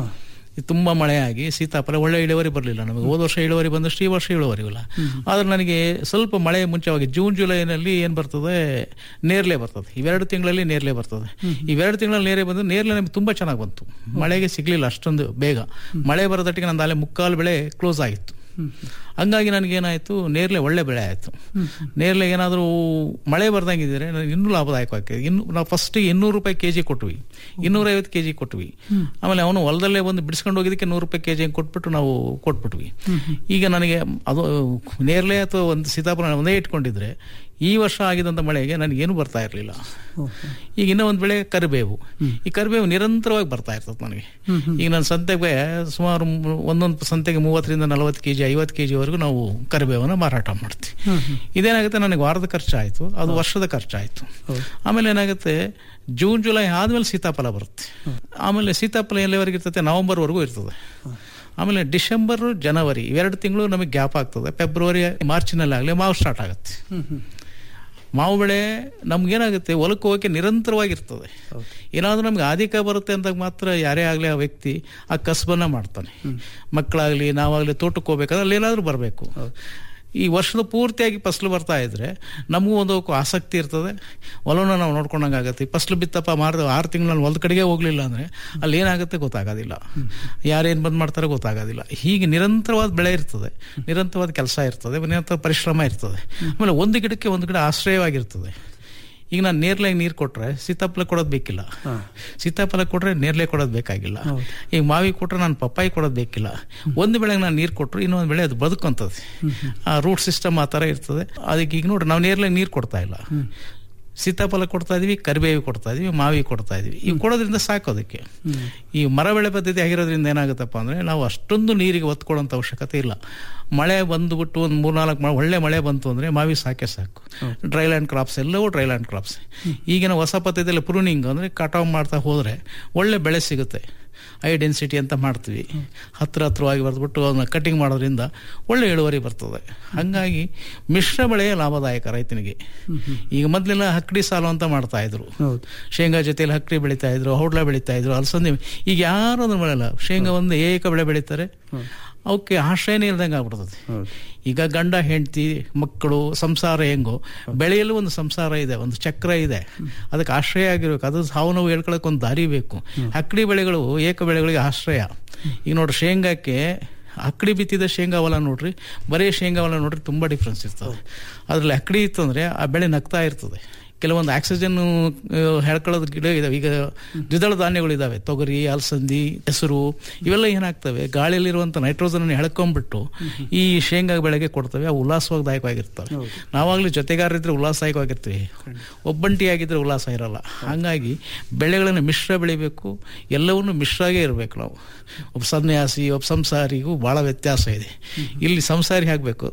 ಇದು ತುಂಬಾ ಮಳೆ ಆಗಿ ಸೀತಾಫಲ ಒಳ್ಳೆ ಇಳುವರಿ ಬರಲಿಲ್ಲ ನಮಗೆ ಹೋದ ವರ್ಷ ಇಳುವರಿ ಬಂದಷ್ಟು ಈ ವರ್ಷ ಇಳುವರಿ ಇಲ್ಲ ಆದ್ರೆ ನನಗೆ ಸ್ವಲ್ಪ ಮಳೆ ಮುಂಚೆವಾಗಿ ಜೂನ್ ಜುಲೈನಲ್ಲಿ ಏನ್ ಬರ್ತದೆ ನೇರ್ಲೆ ಬರ್ತದೆ ಇವೆರಡು ತಿಂಗಳಲ್ಲಿ ನೇರ್ಲೆ ಬರ್ತದೆ ಇವೆರಡು ತಿಂಗಳಲ್ಲಿ ನೇರೆ ಬಂದು ನೇರ್ಲೆ ನಮಗೆ ತುಂಬಾ ಚೆನ್ನಾಗಿ ಬಂತು ಮಳೆಗೆ ಸಿಗ್ಲಿಲ್ಲ ಅಷ್ಟೊಂದು ಬೇಗ ಮಳೆ ಬರೋದಟ್ಟಿಗೆ ನಂದು ಅಲ್ಲೇ ಮುಕ್ಕಾಲು ಬೆಳೆ ಕ್ಲೋಸ್ ಆಗಿತ್ತು ಹಂಗಾಗಿ ನನಗೇನಾಯ್ತು ನೇರ್ಲೆ ಒಳ್ಳೆ ಬೆಳೆ ಆಯ್ತು ನೇರ್ಲೆ ಏನಾದರೂ ಮಳೆ ಬರ್ದಂಗಿದ್ರೆ ನನಗೆ ಇನ್ನೂ ಲಾಭದಾಯಕವಾಗ್ತದೆ ಇನ್ನು ನಾವು ಫಸ್ಟ್ ಇನ್ನೂರು ರೂಪಾಯಿ ಕೆಜಿ ಕೊಟ್ವಿ ಇನ್ನೂರೈವತ್ತು ಕೆಜಿ ಕೊಟ್ವಿ ಆಮೇಲೆ ಅವನು ಹೊಲದಲ್ಲೇ ಬಂದು ಬಿಡಿಸ್ಕೊಂಡು ಹೋಗಿದ್ದಕ್ಕೆ ನೂರು ರೂಪಾಯಿ ಕೆಜಿ ಕೊಟ್ಬಿಟ್ಟು ನಾವು ಕೊಟ್ಬಿಟ್ವಿ ಈಗ ನನಗೆ ಅದು ನೇರ್ಲೆ ಅಥವಾ ಒಂದು ಸೀತಾಫಲ ಒಂದೇ ಇಟ್ಕೊಂಡಿದ್ರೆ ಈ ವರ್ಷ ಆಗಿದಂಥ ಮಳೆಗೆ ನನಗೇನು ಬರ್ತಾ ಇರಲಿಲ್ಲ ಈಗ ಇನ್ನೂ ಒಂದು ಬೆಳೆ ಕರಿಬೇವು ಈ ಕರಿಬೇವು ನಿರಂತರವಾಗಿ ಬರ್ತಾ ಇರ್ತದೆ ನನಗೆ ಈಗ ನನ್ನ ಸಂತೆಗೆ ಸುಮಾರು ಮು- ಒಂದೊಂದು ಸಂತೆಗೆ ಮೂವತ್ತರಿಂದ ನಲವತ್ತು ಕೆಜಿ ಐವತ್ತು ಕೆಜಿ ವರೆಗೂ ನಾವು ಕರಿಬೇವನ್ನ ಮಾರಾಟ ಮಾಡ್ತೀವಿ ಇದೇನಾಗುತ್ತೆ ನನಗೆ ವಾರದ ಖರ್ಚಾಯಿತು ಅದು ವರ್ಷದ ಖರ್ಚಾಯಿತು ಆಮೇಲೆ ಏನಾಗುತ್ತೆ ಜೂನ್ ಜುಲೈ ಆದ್ಮೇಲೆ ಸೀತಾಫಲ ಬರುತ್ತೆ ಆಮೇಲೆ ಸೀತಾಫಲ ಎಲ್ಲಿವರೆಗೆ ಇರ್ತದೆ ನವೆಂಬರ್ವರೆಗೂ ಇರ್ತದೆ ಆಮೇಲೆ ಡಿಸೆಂಬರ್ ಜನವರಿ ಇವೆರಡು ತಿಂಗಳು ನಮಗೆ ಗ್ಯಾಪ್ ಆಗ್ತದೆ ಫೆಬ್ರವರಿ ಮಾರ್ಚಿನಲ್ಲಿ ಆಗಲಿ ಮಾವು ಸ್ಟಾರ್ಟ್ ಆಗುತ್ತೆ ಮಾವು ಬೆಳೆ ನಮ್ಗೇನಾಗುತ್ತೆ ಹೊಲಕ್ಕೆ ಹೋಗಕ್ಕೆ ನಿರಂತರವಾಗಿರ್ತದೆ ಏನಾದರೂ ನಮ್ಗೆ ಆದಿಕ ಬರುತ್ತೆ ಅಂದಾಗ ಮಾತ್ರ ಯಾರೇ ಆಗಲಿ ಆ ವ್ಯಕ್ತಿ ಆ ಕಸಬನ್ನ ಮಾಡ್ತಾನೆ ಮಕ್ಕಳಾಗಲಿ ನಾವಾಗಲಿ ತೋಟಕ್ಕೆ ಹೋಗ್ಬೇಕಾದ್ರೆ ಅಲ್ಲಿ ಏನಾದರೂ ಬರಬೇಕು ಈ ವರ್ಷದ ಪೂರ್ತಿಯಾಗಿ ಫಸಲು ಬರ್ತಾ ಇದ್ರೆ ನಮಗೂ ಒಂದು ಆಸಕ್ತಿ ಇರ್ತದೆ ಹೊಲವನ್ನ ನಾವು ನೋಡ್ಕೊಂಡಂಗಾಗತ್ತೆ ಈ ಫಸಲು ಬಿತ್ತಪ್ಪ ಮಾರಿದ ಆರು ತಿಂಗಳಲ್ಲಿ ಹೊಲದ ಕಡೆಗೆ ಹೋಗ್ಲಿಲ್ಲ ಅಂದ್ರೆ ಅಲ್ಲಿ ಏನಾಗುತ್ತೆ ಗೊತ್ತಾಗೋದಿಲ್ಲ ಯಾರೇನು ಬಂದ್ ಮಾಡ್ತಾರೆ ಗೊತ್ತಾಗೋದಿಲ್ಲ ಹೀಗೆ ನಿರಂತರವಾದ ಬೆಳೆ ಇರ್ತದೆ ನಿರಂತರವಾದ ಕೆಲಸ ಇರ್ತದೆ ನಿರಂತರ ಪರಿಶ್ರಮ ಇರ್ತದೆ ಆಮೇಲೆ ಒಂದು ಗಿಡಕ್ಕೆ ಒಂದು ಗಿಡ ಆಶ್ರಯವಾಗಿರ್ತದೆ ಈಗ ನಾನು ನೇರ್ಲೆಗೆ ನೀರು ಕೊಟ್ರೆ ಸೀತಾಫಲ ಕೊಡೋದು ಬೇಕಿಲ್ಲ ಸೀತಾಫಲ ಕೊಟ್ರೆ ನೇರ್ಲೆ ಕೊಡೋದು ಬೇಕಾಗಿಲ್ಲ ಈಗ ಮಾವಿ ಕೊಟ್ರೆ ನಾನು ಪಪ್ಪಾಯಿ ಕೊಡೋದು ಬೇಕಿಲ್ಲ ಒಂದು ಬೆಳೆಗೆ ನಾನು ನೀರು ಕೊಟ್ಟರು ಇನ್ನೊಂದು ಬೆಳೆ ಅದು ಬದುಕಂತದೆ ಆ ರೂಟ್ ಸಿಸ್ಟಮ್ ಆ ಥರ ಇರ್ತದೆ ಅದಕ್ಕೆ ಈಗ ನೋಡ್ರಿ ನಾವು ನೇರ್ಲೆ ನೀರು ಕೊಡ್ತಾ ಇಲ್ಲ ಸೀತಾಫಲ ಕೊಡ್ತಾ ಇದೀವಿ ಕರಿಬೇವು ಕೊಡ್ತಾ ಇದೀವಿ ಮಾವಿ ಕೊಡ್ತಾ ಇದೀವಿ ಇವು ಕೊಡೋದ್ರಿಂದ ಸಾಕು ಅದಕ್ಕೆ ಈ ಮರ ಬೆಳೆ ಪದ್ಧತಿ ಆಗಿರೋದ್ರಿಂದ ಏನಾಗುತ್ತಪ್ಪ ಅಂದ್ರೆ ನಾವು ಅಷ್ಟೊಂದು ನೀರಿಗೆ ಒತ್ತು ಕೊಡೋಂಥ ಅವಶ್ಯಕತೆ ಇಲ್ಲ ಮಳೆ ಬಂದುಬಿಟ್ಟು ಒಂದು ಮೂರ್ನಾಲ್ಕು ಮಳೆ ಒಳ್ಳೆ ಮಳೆ ಬಂತು ಅಂದ್ರೆ ಮಾವಿ ಸಾಕೆ ಸಾಕು ಡ್ರೈ ಲ್ಯಾಂಡ್ ಕ್ರಾಪ್ಸ್ ಎಲ್ಲವೂ ಡ್ರೈ ಲ್ಯಾಂಡ್ ಕ್ರಾಪ್ಸ್ ಈಗಿನ ಹೊಸ ಪದ್ಧತಿಯಲ್ಲಿ ಪ್ರೂನಿಂಗ್ ಅಂದ್ರೆ ಕಟಾವ್ ಮಾಡ್ತಾ ಹೋದ್ರೆ ಒಳ್ಳೆ ಬೆಳೆ ಸಿಗುತ್ತೆ ಹೈ ಡೆನ್ಸಿಟಿ ಅಂತ ಮಾಡ್ತೀವಿ ಹತ್ರ ಹತ್ರವಾಗಿ ಬರೆದ್ಬಿಟ್ಟು ಅದನ್ನ ಕಟಿಂಗ್ ಮಾಡೋದ್ರಿಂದ ಒಳ್ಳೆ ಇಳುವರಿ ಬರ್ತದೆ ಹಂಗಾಗಿ ಮಿಶ್ರ ಬೆಳೆ ಲಾಭದಾಯಕ ರೈತನಿಗೆ ಈಗ ಮೊದಲೆಲ್ಲ ಹಕ್ಕಡಿ ಸಾಲು ಅಂತ ಮಾಡ್ತಾ ಇದ್ರು ಶೇಂಗಾ ಜೊತೆಲಿ ಹಕ್ಕಡಿ ಬೆಳೀತಾ ಇದ್ರು ಹೌಡ್ಲ ಬೆಳೀತಾ ಇದ್ರು ಅಲಸಂದಿ ಈಗ ಯಾರು ಅದನ್ನ ಬೆಳೆಯಲ್ಲ ಶೇಂಗಾ ಒಂದು ಏಕ ಬೆಳೆ ಬೆಳೀತಾರೆ ಅವಕ್ಕೆ ಆಶ್ರಯನೇ ಇಲ್ದಂಗೆ ಆಗ್ಬಿಡ್ತದೆ ಈಗ ಗಂಡ ಹೆಂಡತಿ ಮಕ್ಕಳು ಸಂಸಾರ ಹೆಂಗೋ ಬೆಳೆಯಲು ಒಂದು ಸಂಸಾರ ಇದೆ ಒಂದು ಚಕ್ರ ಇದೆ ಅದಕ್ಕೆ ಆಶ್ರಯ ಆಗಿರ್ಬೇಕು ಅದು ಸಾವು ನೋವು ಹೇಳ್ಕೊಳಕ್ಕೆ ಒಂದು ದಾರಿ ಬೇಕು ಅಕ್ಕಡಿ ಬೆಳೆಗಳು ಏಕ ಬೆಳೆಗಳಿಗೆ ಆಶ್ರಯ ಈಗ ನೋಡ್ರಿ ಶೇಂಗಾಕ್ಕೆ ಅಕ್ಕಡಿ ಬಿತ್ತಿದ ಶೇಂಗಾ ಹೊಲ ನೋಡ್ರಿ ಬರೀ ಶೇಂಗಾ ಹೊಲ ನೋಡ್ರಿ ತುಂಬಾ ಡಿಫ್ರೆನ್ಸ್ ಇರ್ತದೆ ಅದ್ರಲ್ಲಿ ಅಕ್ಕಡಿ ಇತ್ತು ಅಂದ್ರೆ ಆ ಬೆಳೆ ನಗ್ತಾ ಇರ್ತದೆ ಕೆಲವೊಂದು ಆಕ್ಸಿಜನ್ ಹೇಳ್ಕೊಳ್ಳೋದು ಗಿಡ ಇದಾವೆ ಈಗ ದ್ವಿದಳ ಧಾನ್ಯಗಳಿದಾವೆ ತೊಗರಿ ಅಲಸಂದಿ ಹೆಸರು ಇವೆಲ್ಲ ಏನಾಗ್ತವೆ ಗಾಳಿಯಲ್ಲಿರುವಂತ ನೈಟ್ರೋಜನ್ ಎಳ್ಕೊಂಡ್ಬಿಟ್ಟು ಈ ಶೇಂಗಾ ಬೆಳೆಗೆ ಕೊಡ್ತವೆ ಅವು ಉಲ್ಲಾಸದಾಯಕವಾಗಿರ್ತವೆ ನಾವಾಗ್ಲೂ ಜೊತೆಗಾರರಿದ್ರೆ ಉಲ್ಲಾಸದಾಯಕವಾಗಿರ್ತೀವಿ ಒಬ್ಬಂಟಿಯಾಗಿದ್ರೆ ಉಲ್ಲಾಸ ಇರಲ್ಲ ಹಾಗಾಗಿ ಬೆಳೆಗಳನ್ನು ಮಿಶ್ರ ಬೆಳಿಬೇಕು ಎಲ್ಲವನ್ನು ಮಿಶ್ರಾಗೇ ಇರಬೇಕು ನಾವು ಒಬ್ಬ ಸನ್ಯಾಸಿ ಒಬ್ಬ ಸಂಸಾರಿಗೂ ಬಹಳ ವ್ಯತ್ಯಾಸ ಇದೆ ಇಲ್ಲಿ ಸಂಸಾರಿ ಆಗ್ಬೇಕು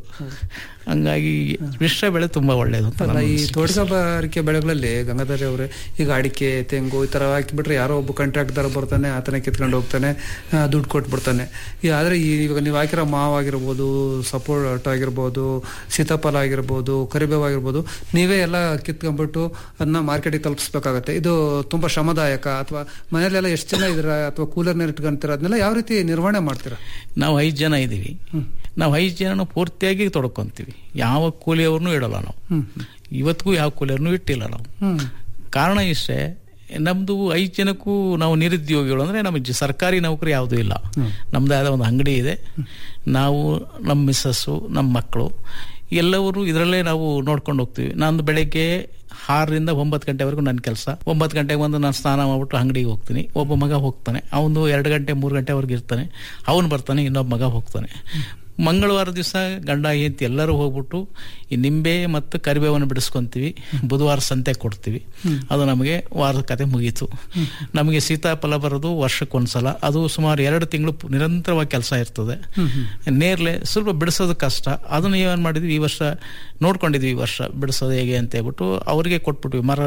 ಹಂಗಾಗಿ ಮಿಶ್ರ ಬೆಳೆ ತುಂಬಾ ಒಳ್ಳೇದು ಅಂತ ಅಲ್ಲ ನನ್ನ ಈ ಅನಿಸಿಕೆ. ತೋಟಗಾರಿಕೆ ಬೆಳೆಗಳಲ್ಲಿ ಗಂಗಾಧರಿ ಅವರೇ ಈಗ ಅಡಿಕೆ ತೆಂಗು ಈ ತರ ಹಾಕಿಬಿಟ್ರೆ ಯಾರೋ ಒಬ್ಬ ಕಾಂಟ್ರಾಕ್ಟರ್ ಬರ್ತಾನೆ ಆತನೇ ಕಿತ್ಕೊಂಡು ಹೋಗ್ತಾನೆ ಆ, ದುಡ್ಡು ಕೊಟ್ಬಿಡ್ತಾನೆ ಈ ಆದ್ರೆ ಈ ಇವಾಗ ನೀವು ಹಾಕಿರೋ ಮಾವು ಆಗಿರ್ಬೋದು ಸಪೋರ್ಟ್ ಆಗಿರ್ಬೋದು ಸೀತಾಫಲ ಆಗಿರ್ಬೋದು ಕರಿಬೇವು ಆಗಿರ್ಬೋದು ನೀವೇ ಎಲ್ಲ ಕಿತ್ಕೊಂಡ್ಬಿಟ್ಟು ಅದನ್ನ ಮಾರ್ಕೆಟಿಗೆ ತಲುಪಿಸ್ಬೇಕಾಗತ್ತೆ ಇದು ತುಂಬಾ ಶ್ರಮದಾಯಕ ಅಥವಾ ಮನೆಯಲ್ಲೆಲ್ಲ ಎಷ್ಟು ಜನ ಇದ್ರ ಅಥವಾ ಕೂಲರ್ನ ಇಟ್ಕೊಂತೀರ ಅದನ್ನೆಲ್ಲ ಯಾವ ರೀತಿ ನಿರ್ವಹಣೆ ಮಾಡ್ತೀರಾ ನಾವು ಐದು ಜನ ಇದ್ದೀವಿ ನಾವು ಐದು ಜನ ಪೂರ್ತಿಯಾಗಿ ತೊಡ್ಕೊಂತೀವಿ ಯಾವ ಕೂಲಿಯವ್ರನ್ನೂ ಇಡಲ್ಲ ನಾವು ಇವತ್ತಿಗೂ ಯಾವ ಕೂಲಿಯವ್ರನ್ನೂ ಇಟ್ಟಿಲ್ಲ ನಾವು ಕಾರಣ ಇಷ್ಟೇ ನಮ್ದು ಐದು ಜನಕ್ಕೂ ನಾವು ನಿರುದ್ಯೋಗಿಗಳು ಅಂದ್ರೆ ನಮಗೆ ಜ- ಸರ್ಕಾರಿ ನೌಕರಿ ಯಾವುದೂ ಇಲ್ಲ ನಮ್ದೇ ಆದ ಒಂದು ಅಂಗಡಿ ಇದೆ ನಾವು ನಮ್ಮ ಮಿಸ್ಸಸ್ಸು ನಮ್ಮ ಮಕ್ಕಳು ಎಲ್ಲವರು ಇದರಲ್ಲೇ ನಾವು ನೋಡ್ಕೊಂಡು ಹೋಗ್ತೀವಿ ನಾನು ಬೆಳಗ್ಗೆ ಆರರಿಂದ ಒಂಬತ್ತು ಗಂಟೆವರೆಗೂ ನನ್ನ ಕೆಲಸ ಒಂಬತ್ತು ಗಂಟೆಗೆ ಬಂದು ನಾನು ಸ್ನಾನ ಮಾಡ್ಬಿಟ್ಟು ಅಂಗಡಿಗೆ ಹೋಗ್ತೀನಿ ಒಬ್ಬ ಮಗ ಹೋಗ್ತಾನೆ ಅವನು ಎರಡು ಗಂಟೆ ಮೂರು ಗಂಟೆವರೆಗೆ ಇರ್ತಾನೆ ಅವನು ಬರ್ತಾನೆ ಇನ್ನೊಬ್ಬ ಮಗ ಹೋಗ್ತಾನೆ ಮಂಗಳವಾರ ದಿವಸ ಗಂಡ ಹೆಂಡತಿ ಎಲ್ಲರೂ ಹೋಗ್ಬಿಟ್ಟು ಈ ನಿಂಬೆ ಮತ್ತು ಕರಿಬೇವನ್ನು ಬಿಡಿಸ್ಕೊಂತೀವಿ ಬುಧವಾರ ಸಂತೆ ಕೊಡ್ತೀವಿ ಅದು ನಮಗೆ ವಾರದ ಕತೆ ಮುಗೀತು ನಮಗೆ ಸೀತಾಫಲ ಬರೋದು ವರ್ಷಕ್ಕೊಂದ್ಸಲ ಅದು ಸುಮಾರು ಎರಡು ತಿಂಗಳು ನಿರಂತರವಾಗಿ ಕೆಲಸ ಇರ್ತದೆ ನೇರ್ಲೆ ಸ್ವಲ್ಪ ಬಿಡಿಸೋದು ಕಷ್ಟ ಅದನ್ನ ಏನ್ ಮಾಡಿದ್ವಿ ಈ ವರ್ಷ ನೋಡ್ಕೊಂಡಿದ್ವಿ ಈ ವರ್ಷ ಬಿಡಿಸೋದು ಹೇಗೆ ಅಂತ ಹೇಳ್ಬಿಟ್ಟು ಅವ್ರಿಗೆ ಕೊಟ್ಬಿಟ್ವಿ ಮರ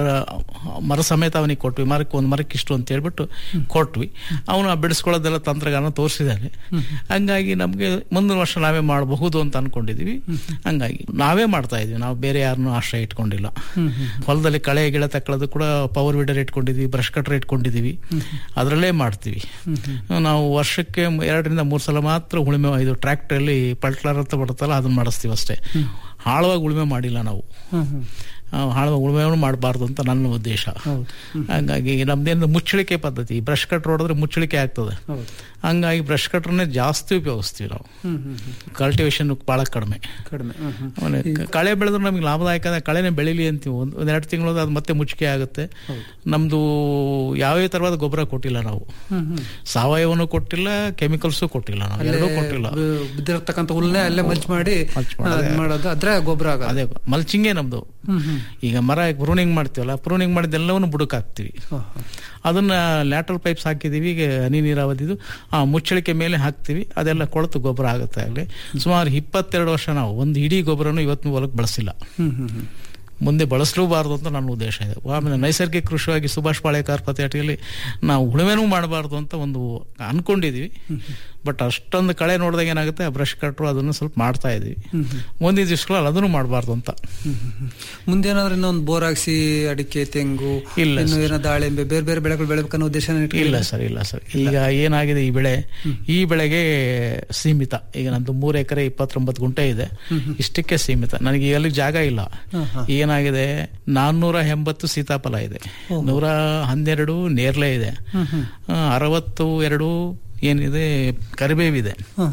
ಮರ ಸಮೇತ ಅವನಿಗೆ ಕೊಟ್ವಿ ಮರಕ್ಕೆ ಒಂದು ಮರಕ್ಕೆ ಇಷ್ಟು ಅಂತ ಹೇಳ್ಬಿಟ್ಟು ಕೊಟ್ವಿ ಅವನು ಆ ಬಿಡಿಸ್ಕೊಳ್ಳೋದೆಲ್ಲ ತಂತ್ರಗಾನ ತೋರಿಸಿದ್ದಾನೆ ಹಂಗಾಗಿ ನಮಗೆ ಮುಂದಿನ ವರ್ಷ ನಾವೇ ಮಾಡಬಹುದು ಅಂತ ಅನ್ಕೊಂಡಿದೀವಿ ಹಂಗಾಗಿ ನಾವೇ ಮಾಡ್ತಾ ಇದೀವಿ ನಾವು ಬೇರೆ ಯಾರನ್ನೂ ಆಶ್ರಯ ಇಟ್ಕೊಂಡಿಲ್ಲ ಹೊಲದಲ್ಲಿ ಕಳೆ ಗಿಳ ತಕ್ಕಳೋದು ಕೂಡ ಪವರ್ ವೀಡರ್ ಇಟ್ಕೊಂಡಿದೀವಿ ಬ್ರಷ್ ಕಟ್ರ್ ಇಟ್ಕೊಂಡಿದೀವಿ ಅದರಲ್ಲೇ ಮಾಡ್ತೀವಿ ನಾವು ವರ್ಷಕ್ಕೆ ಎರಡರಿಂದ ಮೂರು ಸಲ ಮಾತ್ರ ಉಳುಮೆ ಇದು ಟ್ರ್ಯಾಕ್ಟರ್ ಅಲ್ಲಿ ಪಲ್ಟ್ಲರ್ ಅಂತ ಬರುತ್ತಲ್ಲ ಅದನ್ನ ಮಾಡಿಸ್ತೀವಿ ಅಷ್ಟೇ ಆಳವಾಗಿ ಉಳುಮೆ ಮಾಡಿಲ್ಲ ನಾವು ಹಾಳು ಉಳುಮೆಯನ್ನು ಮಾಡಬಾರ್ದು ಅಂತ ನನ್ನ ಉದ್ದೇಶ ಹಂಗಾಗಿ ನಮ್ದೇನು ಮುಚ್ಚಳಿಕೆ ಪದ್ಧತಿ ಬ್ರಷ್ ಕಟ್ರ್ ಹೊಡೆದ್ರೆ ಮುಚ್ಚಳಿಕೆ ಆಗ್ತದೆ ಹಂಗಾಗಿ ಬ್ರಷ್ ಕಟ್ರನ್ನೇ ಜಾಸ್ತಿ ಉಪಯೋಗಿಸ್ತೀವಿ ನಾವು ಹ್ಮ್ ಹ್ಮ್ ಹ್ಮ್. ಕಲ್ಟಿವೇಶನ್ ಬಹಳ ಕಡಿಮೆ ಕಡಿಮೆ ಹ್ಮ್, ಹ್ಮ್. ಆಮೇಲೆ ಕ- ಕಳೆ ಬೆಳೆದ್ರೆ ನಮಗೆ ಲಾಭದಾಯಕ ಅಂದ್ರೆ ಕಳೆನೇ ಬೆಳಿಲಿ ಅಂತೀವಿ ಒಂದು ಒಂದೆರಡು ತಿಂಗಳು ಅದು ಮತ್ತೆ ಮುಚ್ಚಿಗೆ ಆಗುತ್ತೆ ನಮ್ದು ಯಾವ್ಯಾವ ತರವಾದ ಗೊಬ್ಬರ ಕೊಟ್ಟಿಲ್ಲ ನಾವು ಹ್ಮ್, ಹ್ಮ್. ಸಾವಯವನು ಕೊಟ್ಟಿಲ್ಲ ಕೆಮಿಕಲ್ಸು ಕೊಟ್ಟಿಲ್ಲ ನಾವು ಅಲ್ಲೇ ಎರಡೂ ಕೊಟ್ಟಿಲ್ಲ ಬಿ- ಬಿದ್ದಿರತಕ್ಕಂತ ಹುಲ್ನೇ ಅಲ್ಲೇ ಮಲ್ಚ್ ಮಾಡಿ ಮಾಡೋದು. ಅದ್ ಮಾಡೋದು ಅದ್ರೆ ಗೊಬ್ಬರ ಆಗ ಅದೇ ಮಲ್ಚಿಂಗೇ ನಮ್ದು ಹ್ಮ್, ಹ್ಮ್. ಈಗ ಮರ ಪ್ರೂನಿಂಗ್ ಮಾಡ್ತೀವಲ್ಲ ಪ್ರೂನಿಂಗ್ ಮಾಡಿದ್ದೆಲ್ಲವನ್ನು ಬುಡಕ್ ಹಾಕ್ತಿವಿ ಅದನ್ನ ಲ್ಯಾಟ್ರಲ್ ಪೈಪ್ಸ್ ಹಾಕಿದೀವಿ ಈಗ ಹನಿ ನೀರಾವರಿದು ಆ ಮುಚ್ಚಳಿಕೆ ಮೇಲೆ ಹಾಕ್ತಿವಿ ಅದೆಲ್ಲ ಕೊಳತು ಗೊಬ್ಬರ ಆಗುತ್ತೆ ಆಗಲಿ ಸುಮಾರು ಇಪ್ಪತ್ತೆರಡು ವರ್ಷ ನಾವು ಒಂದು ಇಡೀ ಗೊಬ್ಬರನು ಇವತ್ತು ಹೊಲಕ್ಕೆ ಬಳಸಿಲ್ಲ ಹ್ಮ್ ಹ್ಮ್ ಹ್ಮ್ ಮುಂದೆ ಬಳಸಲೂಬಾರ್ದು ಅಂತ ನನ್ನ ಉದ್ದೇಶ ಇದೆ ಆಮೇಲೆ ನೈಸರ್ಗಿಕ ಕೃಷಿಯಾಗಿ ಸುಭಾಷ್ ಪಾಳೇಕರ್ ಪತೇಟಿಯಲ್ಲಿ ನಾವು ಉಳುಮೆನೂ ಮಾಡಬಾರ್ದು ಅಂತ ಒಂದು ಅನ್ಕೊಂಡಿದೀವಿ ಬಟ್ ಅಷ್ಟೊಂದು ಕಳೆ ನೋಡಿದಾಗ ಏನಾಗುತ್ತೆ ಆ ಬ್ರಷ್ ಕಟ್ರು ಅದನ್ನು ಸ್ವಲ್ಪ ಮಾಡ್ತಾ ಇದೀವಿ ಮುಂದಿನ ದಿವಸಗಳಲ್ಲಿ ಅದನ್ನು ಮಾಡಬಾರ್ದು ಅಂತ ಮುಂದೇನಾದ್ರೂ ಇನ್ನೊಂದು ಬೋರ್ ಹಾಕ್ಸಿ ಅಡಿಕೆ ತೆಂಗು ಇಲ್ಲ ಇನ್ನು ಸರ್. ಏನೋ ದಾಳಿಂಬೆ ಬೇರೆ ಬೇರೆ ಬೆಳೆಗಳು ಬೆಳಬೇಕನ್ನೋ ಉದ್ದೇಶ ಇಲ್ಲ ಸರ್ ಇಲ್ಲ ಸರ್ ಈಗ ಏನಾಗಿದೆ ಈ ಬೆಳೆ ಈ ಬೆಳೆಗೆ ಸೀಮಿತ ಈಗ ನಂದು ಮೂರು ಎಕರೆ ಇಪ್ಪತ್ತೊಂಬತ್ತು ಗುಂಟೆ ಇದೆ ಇಷ್ಟಕ್ಕೆ ಸೀಮಿತ ನನಗೆ ಎಲ್ಲಿ ಜಾಗ ಇಲ್ಲ ಏನಾಗಿದೆ ನಾನ್ನೂರ ಎಂಬತ್ತು ಸೀತಾಫಲ ಇದೆ ನೂರ ಹನ್ನೆರಡು ನೇರ್ಲೆ ಇದೆ ಆ, ಅರವತ್ತು ಎರಡು ಏನಿದೆ ಕರಿಬೇವಿದೆ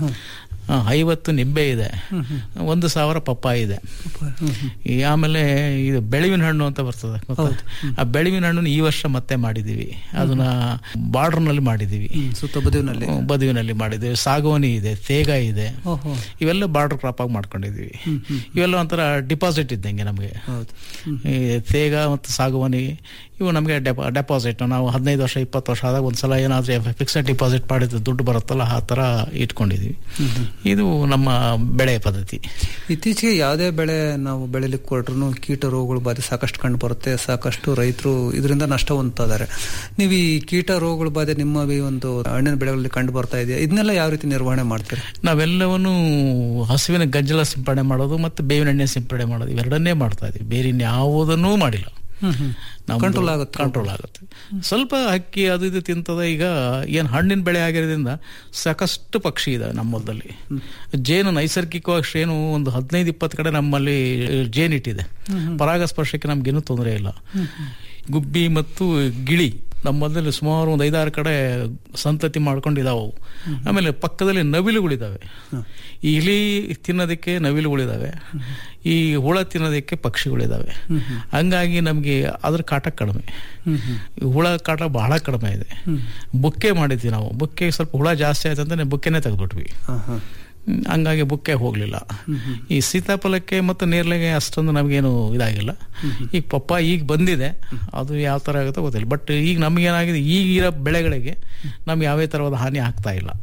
ಆ, ಐವತ್ತು ನಿಂಬೆ ಇದೆ ಒಂದು ಸಾವಿರ ಪಪ್ಪಾಯ ಇದೆ ಈ ಆಮೇಲೆ ಇದು ಬೆಳವಿನ ಹಣ್ಣು ಅಂತ ಬರ್ತದೆ ಗೊತ್ತಾ? ಆ ಬೆಳವಿನ ಹಣ್ಣು ಈ ವರ್ಷ ಮತ್ತೆ ಮಾಡಿದೀವಿ ಅದನ್ನ ಬಾರ್ಡರ್ ನಲ್ಲಿ ಮಾಡಿದೀವಿ ಸುತ್ತ ಬದುವಿನಲ್ಲಿ ಹ್ಮ್, ಬದುವಿನಲ್ಲಿ ಮಾಡಿದ್ದೀವಿ ಸಾಗುವನಿ ಇದೆ ತೇಗ ಇದೆ ಓಹೋ. ಇವೆಲ್ಲ ಬಾರ್ಡರ್ ಕ್ರಾಪ್ ಆಗಿ ಮಾಡ್ಕೊಂಡಿದೀವಿ ಇವೆಲ್ಲ ಒಂಥರ ಡಿಪಾಸಿಟ್ ಇದ್ದಂಗೆ ನಮಗೆ ಹೌದು ಈ ತೇಗ ಮತ್ತು ಸಾಗುವನಿ ಇವು ನಮಗೆ ಡೆಪಾಸಿಟ್ ನಾವು ಹದಿನೈದು ವರ್ಷ ಇಪ್ಪತ್ತು ವರ್ಷ ಆದಾಗ ಒಂದ್ಸಲ ಏನಾದ್ರೂ ಫಿಕ್ಸೆಡ್ ಡಿಪಾಸಿಟ್ ಮಾಡಿದ ದುಡ್ಡು ಬರುತ್ತಲ್ಲ ಆ ತರ ಇಟ್ಕೊಂಡಿದೀವಿ ಇದು ನಮ್ಮ ಬೆಳೆ ಪದ್ಧತಿ ಇತ್ತೀಚೆಗೆ ಯಾವುದೇ ಬೆಳೆ ನಾವು ಬೆಳಿಲಿಕ್ಕೆ ಕೊಟ್ರು ಕೀಟ ರೋಗಗಳು ಬಾಧೆ ಸಾಕಷ್ಟು ಕಂಡು ಬರುತ್ತೆ ಸಾಕಷ್ಟು ರೈತರು ಇದರಿಂದ ನಷ್ಟ ಹೊಂದ್ತಾರೆ ನೀವು ಈ ಕೀಟ ರೋಗಗಳ ಬಾಧೆ ನಿಮ್ಮ ಈ ಒಂದು ಹಣ್ಣಿನ ಬೆಳೆಗಳಲ್ಲಿ ಕಂಡು ಬರ್ತಾ ಇದೆಯಾ ಇದನ್ನೆಲ್ಲ ಯಾವ ರೀತಿ ನಿರ್ವಹಣೆ ಮಾಡ್ತೀರಿ ನಾವೆಲ್ಲವನ್ನು ಹಸುವಿನ ಗಂಜಲ ಸಿಂಪಡಣೆ ಮಾಡೋದು ಮತ್ತು ಬೇವಿನ ಎಣ್ಣೆ ಸಿಂಪಡಣೆ ಮಾಡೋದು ಇವೆರಡನ್ನೇ ಮಾಡ್ತಾ ಇದೀವಿ ಬೇರೆ ಇನ್ಯಾವುದನ್ನೂ ಮಾಡಿಲ್ಲ Control ಆಗುತ್ತೆ. ಕಂಟ್ರೋಲ್ ಆಗುತ್ತೆ ಸ್ವಲ್ಪ ಅಕ್ಕಿ ಅದು ಇದು ತಿಂತದ ಈಗ ಏನ್ ಹಣ್ಣಿನ ಬೆಳೆ ಆಗಿರೋದ್ರಿಂದ ಸಾಕಷ್ಟು ಪಕ್ಷಿ ಇದೆ ನಮ್ಮಲ್ಲಿ ಜೇನು ನೈಸರ್ಗಿಕವಾಗಿ ಜೇನು ಒಂದು ಹದಿನೈದು ಇಪ್ಪತ್ತು ಕಡೆ ನಮ್ಮಲ್ಲಿ ಜೇನು ಇಟ್ಟಿದೆ ಪರಾಗಸ್ಪರ್ಶಕ್ಕೆ ನಮ್ಗೇನು ತೊಂದರೆ ಇಲ್ಲ ಗುಬ್ಬಿ ಮತ್ತು ಗಿಳಿ ನಮ್ಮಲ್ಲಿ ಸುಮಾರು ಒಂದು ಐದಾರು ಕಡೆ ಸಂತತಿ ಮಾಡ್ಕೊಂಡಿದಾವೆ ಅವು ಆಮೇಲೆ ಪಕ್ಕದಲ್ಲಿ ನವಿಲುಗಳಿದಾವೆ ಈ ಇಲಿ ತಿನ್ನೋದಕ್ಕೆ ನವಿಲುಗಳಿದಾವೆ ಈ ಹುಳ ತಿನ್ನೋದಕ್ಕೆ ಪಕ್ಷಿಗಳಿದಾವೆ ಹಂಗಾಗಿ ನಮಗೆ ಅದ್ರ ಕಾಟ ಕಡಿಮೆ ಈ ಹುಳ ಕಾಟ ಬಹಳ ಕಡಿಮೆ ಇದೆ ಬುಕ್ಕೆ ಮಾಡಿದ್ವಿ ನಾವು ಬುಕ್ಕೆ ಸ್ವಲ್ಪ ಹುಳ ಜಾಸ್ತಿ ಆಯ್ತು ಅಂತ ಬುಕ್ಕೆನೇ ತೆಗೆದ್ಬಿಟ್ವಿ ಹ್ಮ್, ಹಂಗಾಗಿ ಬುಕ್ಕೆ ಹೋಗ್ಲಿಲ್ಲ ಈ ಸೀತಾಫಲಕ್ಕೆ ಮತ್ತು ನೇರ್ಲೆಗೆ ಅಷ್ಟೊಂದು ನಮಗೇನು ಇದಾಗಿಲ್ಲ ಈಗ ಪಪ್ಪ ಈಗ ಬಂದಿದೆ ಅದು ಯಾವ ತರ ಆಗುತ್ತೋ ಗೊತ್ತಿಲ್ಲ ಬಟ್ ಈಗ ನಮಗೇನಾಗಿದೆ ಈಗ ಇರೋ ಬೆಳೆಗಳಿಗೆ ನಮ್ಗೆ ಯಾವೇ ತರವಾದ ಹಾನಿ ಆಗ್ತಾ ಇಲ್ಲ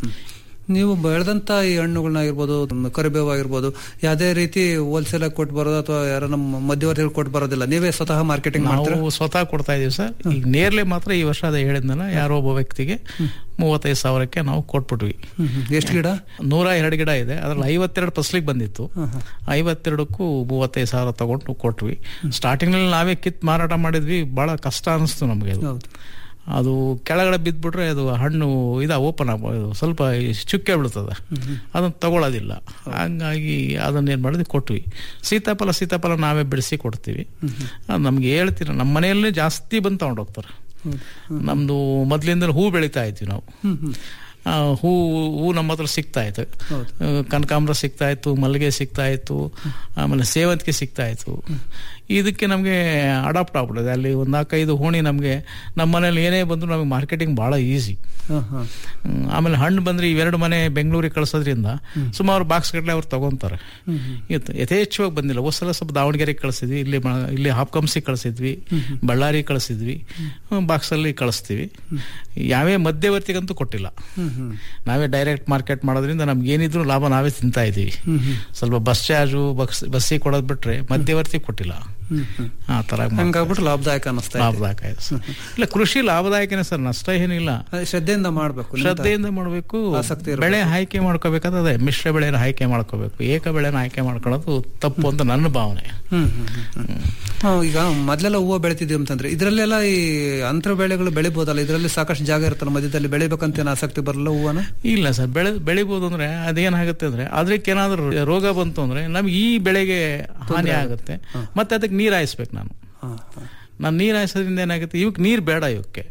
ನೀವು ಬೆಳೆದಂತ ಈ ಹಣ್ಣುಗಳನ್ನಾಗಿರ್ಬೋದು ಕರಿಬೇವು ಆಗಿರ್ಬೋದು ಯಾವುದೇ ರೀತಿ ಹೋಲ್ಸೇಲ್ ಆಗಿ ಕೊಟ್ಟು ಬರೋದು ಅಥವಾ ಯಾರ ನಮ್ಮ ಮಧ್ಯವರ್ತಿಗಳು ಕೊಟ್ಟು ಬರೋದಿಲ್ಲ ನೀವೇ ಸ್ವತಃ ಮಾರ್ಕೆಟಿಂಗ್ ಮಾಡ್ತೀರಾ ನಾವು ಸ್ವತಃ ಕೊಡ್ತಾ ಇದೀವಿ ಸರ್ ಈಗ ನೇರ್ಲೆ ಮಾತ್ರ ಈ ವರ್ಷ ಅದೇ ಹೇಳಿದ್ನಲ್ಲ ಯಾರೋ ಒಬ್ಬ ವ್ಯಕ್ತಿಗೆ ಮೂವತ್ತೈದು ಸಾವಿರಕ್ಕೆ ನಾವು ಕೊಟ್ಬಿಟ್ವಿ ಎಷ್ಟು ಗಿಡ ನೂರ ಎರಡು ಗಿಡ ಇದೆ ಅದ್ರಲ್ಲಿ ಐವತ್ತೆರಡು ಫಸಲಿಗೆ ಬಂದಿತ್ತು ಐವತ್ತೆರಡಕ್ಕೂ ಮೂವತ್ತೈದು ಸಾವಿರ ತಗೊಂಡು ಕೊಟ್ವಿ ಸ್ಟಾರ್ಟಿಂಗ್ ನಲ್ಲಿ ನಾವೇ ಕಿತ್ ಮಾರಾಟ ಮಾಡಿದ್ವಿ ಬಹಳ ಕಷ್ಟ ಅನಿಸ್ತು ನಮಗೆ ಅದು ಅದು ಕೆಳಗಡೆ ಬಿದ್ದ್ಬಿಟ್ರೆ ಅದು ಹಣ್ಣು ಇದ ಓಪನ್ ಆಗ್ಬೋದು ಸ್ವಲ್ಪ ಈ ಚುಕ್ಕೆ ಬೀಳ್ತದೆ ಅದನ್ನ ತಗೊಳ್ಳೋದಿಲ್ಲ ಹಂಗಾಗಿ ಅದನ್ನ ಏನ್ ಮಾಡಿದ್ವಿ ಕೊಟ್ವಿ ಸೀತಾಫಲ ಸೀತಾಫಲ ನಾವೇ ಬೆಳೆಸಿ ಕೊಡ್ತೀವಿ ಅದು ನಮ್ಗೆ ಹೇಳ್ತೀರ ನಮ್ಮ ಮನೆಯಲ್ಲೇ ಜಾಸ್ತಿ ಬಂದು ತಗೊಂಡೋಗ್ತಾರೆ ನಮ್ದು ಮೊದ್ಲಿಂದ ಹೂ ಬೆಳಿತಾ ಇದ್ವಿ ನಾವು ಆ, ಹೂ ಹೂ ನಮ್ಮ ಹತ್ರ ಸಿಗ್ತಾ ಇತ್ತು ಆ, ಕನಕಾಂಬರ ಸಿಗ್ತಾ ಇತ್ತು ಮಲ್ಲಿಗೆ ಸಿಗ್ತಾ ಇತ್ತು ಆಮೇಲೆ ಸೇವಂತಿಗೆ ಸಿಗ್ತಾ ಇತ್ತು ಇದಕ್ಕೆ ನಮಗೆ ಅಡಾಪ್ಟ್ ಆಗ್ಬಿಟ್ಟಿದೆ ಅಲ್ಲಿ ಒಂದು ನಾಲ್ಕೈದು ಹೋಣಿ ನಮಗೆ ನಮ್ಮ ಮನೇಲಿ ಏನೇ ಬಂದ್ರು ನಮಗೆ ಮಾರ್ಕೆಟಿಂಗ್ ಬಹಳ ಈಸಿ ಆಮೇಲೆ ಹಣ್ಣು ಬಂದ್ರೆ ಇವೆರಡು ಮನೆ ಬೆಂಗಳೂರಿಗೆ ಕಳ್ಸೋದ್ರಿಂದ ಸುಮಾರು ಬಾಕ್ಸ್ ಗಟ್ಟಲೆ ಅವ್ರು ತಗೊಂತಾರೆ ಇವತ್ತು ಯಥೇಚ್ಛವಾಗಿ ಬಂದಿಲ್ಲ ಹೋದ್ಸಲ ಸ್ವಲ್ಪ ದಾವಣಗೆರೆಗೆ ಕಳಿಸಿದ್ವಿ ಇಲ್ಲಿ ಮ- ಇಲ್ಲಿ ಹಾಪ್ಕಂಸಿ ಕಳಿಸಿದ್ವಿ ಬಳ್ಳಾರಿ ಕಳಿಸಿದ್ವಿ ಬಾಕ್ಸ್ ಅಲ್ಲಿ ಕಳಿಸ್ತೀವಿ ಯಾವೇ ಮಧ್ಯವರ್ತಿಗಂತೂ ಕೊಟ್ಟಿಲ್ಲ ನಾವೇ ಡೈರೆಕ್ಟ್ ಮಾರ್ಕೆಟ್ ಮಾಡೋದ್ರಿಂದ ನಮ್ಗೆ ಏನಿದ್ರು ಲಾಭ ನಾವೇ ತಿಂತಾ ಇದೀವಿ ಸ್ವಲ್ಪ ಬಸ್ ಚಾರ್ಜು ಬಸ್ ಬಸ್ಸಿಗೆ ಕೊಡೋದ್ ಬಿಟ್ರೆ ಮಧ್ಯವರ್ತಿ ಕೊಟ್ಟಿಲ್ಲ ಆ ತರ ಹಂಗಾಗ್ಬಿಟ್ಟು ಲಾಭದಾಯಕ ಅನ್ನಿಸ್ತಾ ಇದೆ. ಲಾಭದಾಯಕ ಇದೆ ಸರ್. ಇಲ್ಲ ಕೃಷಿ ಲಾಭದಾಯಕನೇ ಸರ್ ನಷ್ಟ ಏನಿಲ್ಲ ಅದೇ ಶ್ರದ್ಧೆಯಿಂದ ಮಾಡ್ಬೇಕು ನಿಮ್ಮ ಶ್ರದ್ಧೆಯಿಂದ ಮಾಡಬೇಕು ಆಸಕ್ತಿ ಇರ್ಬೇಕು. ಬೆಳೆ ಆಯ್ಕೆ ಮಾಡ್ಕೋಬೇಕಾದ್ರೆ ಅದೇ ಮಿಶ್ರ ಬೆಳೆನ ಆಯ್ಕೆ ಮಾಡ್ಕೋಬೇಕು ಏಕ ಬೆಳೆನ ಆಯ್ಕೆ ಮಾಡ್ಕೊಳ್ಳೋದು ತಪ್ಪು ಅಂತ ನನ್ನ ಭಾವನೆ ಹ್ಮ್ ಹ್ಮ್ ಹ್ಮ್, ಹ್ಮ್. ಹಾ, ಈಗ ಮೊದ್ಲೆಲ್ಲ ಹೂವು ಬೆಳಿತಿದ್ವಿ ಅಂತಂದ್ರೆ ಇದ್ರಲ್ಲೆಲ್ಲ ಈ ಅಂತರ ಬೆಳೆಗಳು ಬೆಳಿಬೋದಲ್ಲ ಇದರಲ್ಲಿ ಸಾಕಷ್ಟು ಜಾಗ ಇರುತ್ತಲ್ಲ ಮಧ್ಯದಲ್ಲಿ ಬೆಳಿಬೇಕಂತ ಏನು ಆಸಕ್ತಿ ಬರಲ್ಲ ಹೂವನ ಇಲ್ಲ ಸರ್ ಬೆಳೆ ಬೆಳಿಬೋದು ಅಂದ್ರೆ ಅದೇನಾಗುತ್ತೆ ಅಂದ್ರೆ ಅದಕ್ಕೆ ಏನಾದ್ರು ರೋಗ ಬಂತು ಅಂದ್ರೆ ನಮ್ಗೆ ಈ ಬೆಳೆಗೆ ಹಾನಿ ಆಗುತ್ತೆ ಮತ್ತೆ ಅದಕ್ಕೆ ನೀರ್ ಹಾಯಿಸ್ಬೇಕು ನಾನು ನಾನು ನೀರ್ ಹಾಯಿಸೋದ್ರಿಂದ ಏನಾಗುತ್ತೆ ಇವಕ್ಕೆ ನೀರ್ ಬೇಡ ಇವಕ್ಕೆ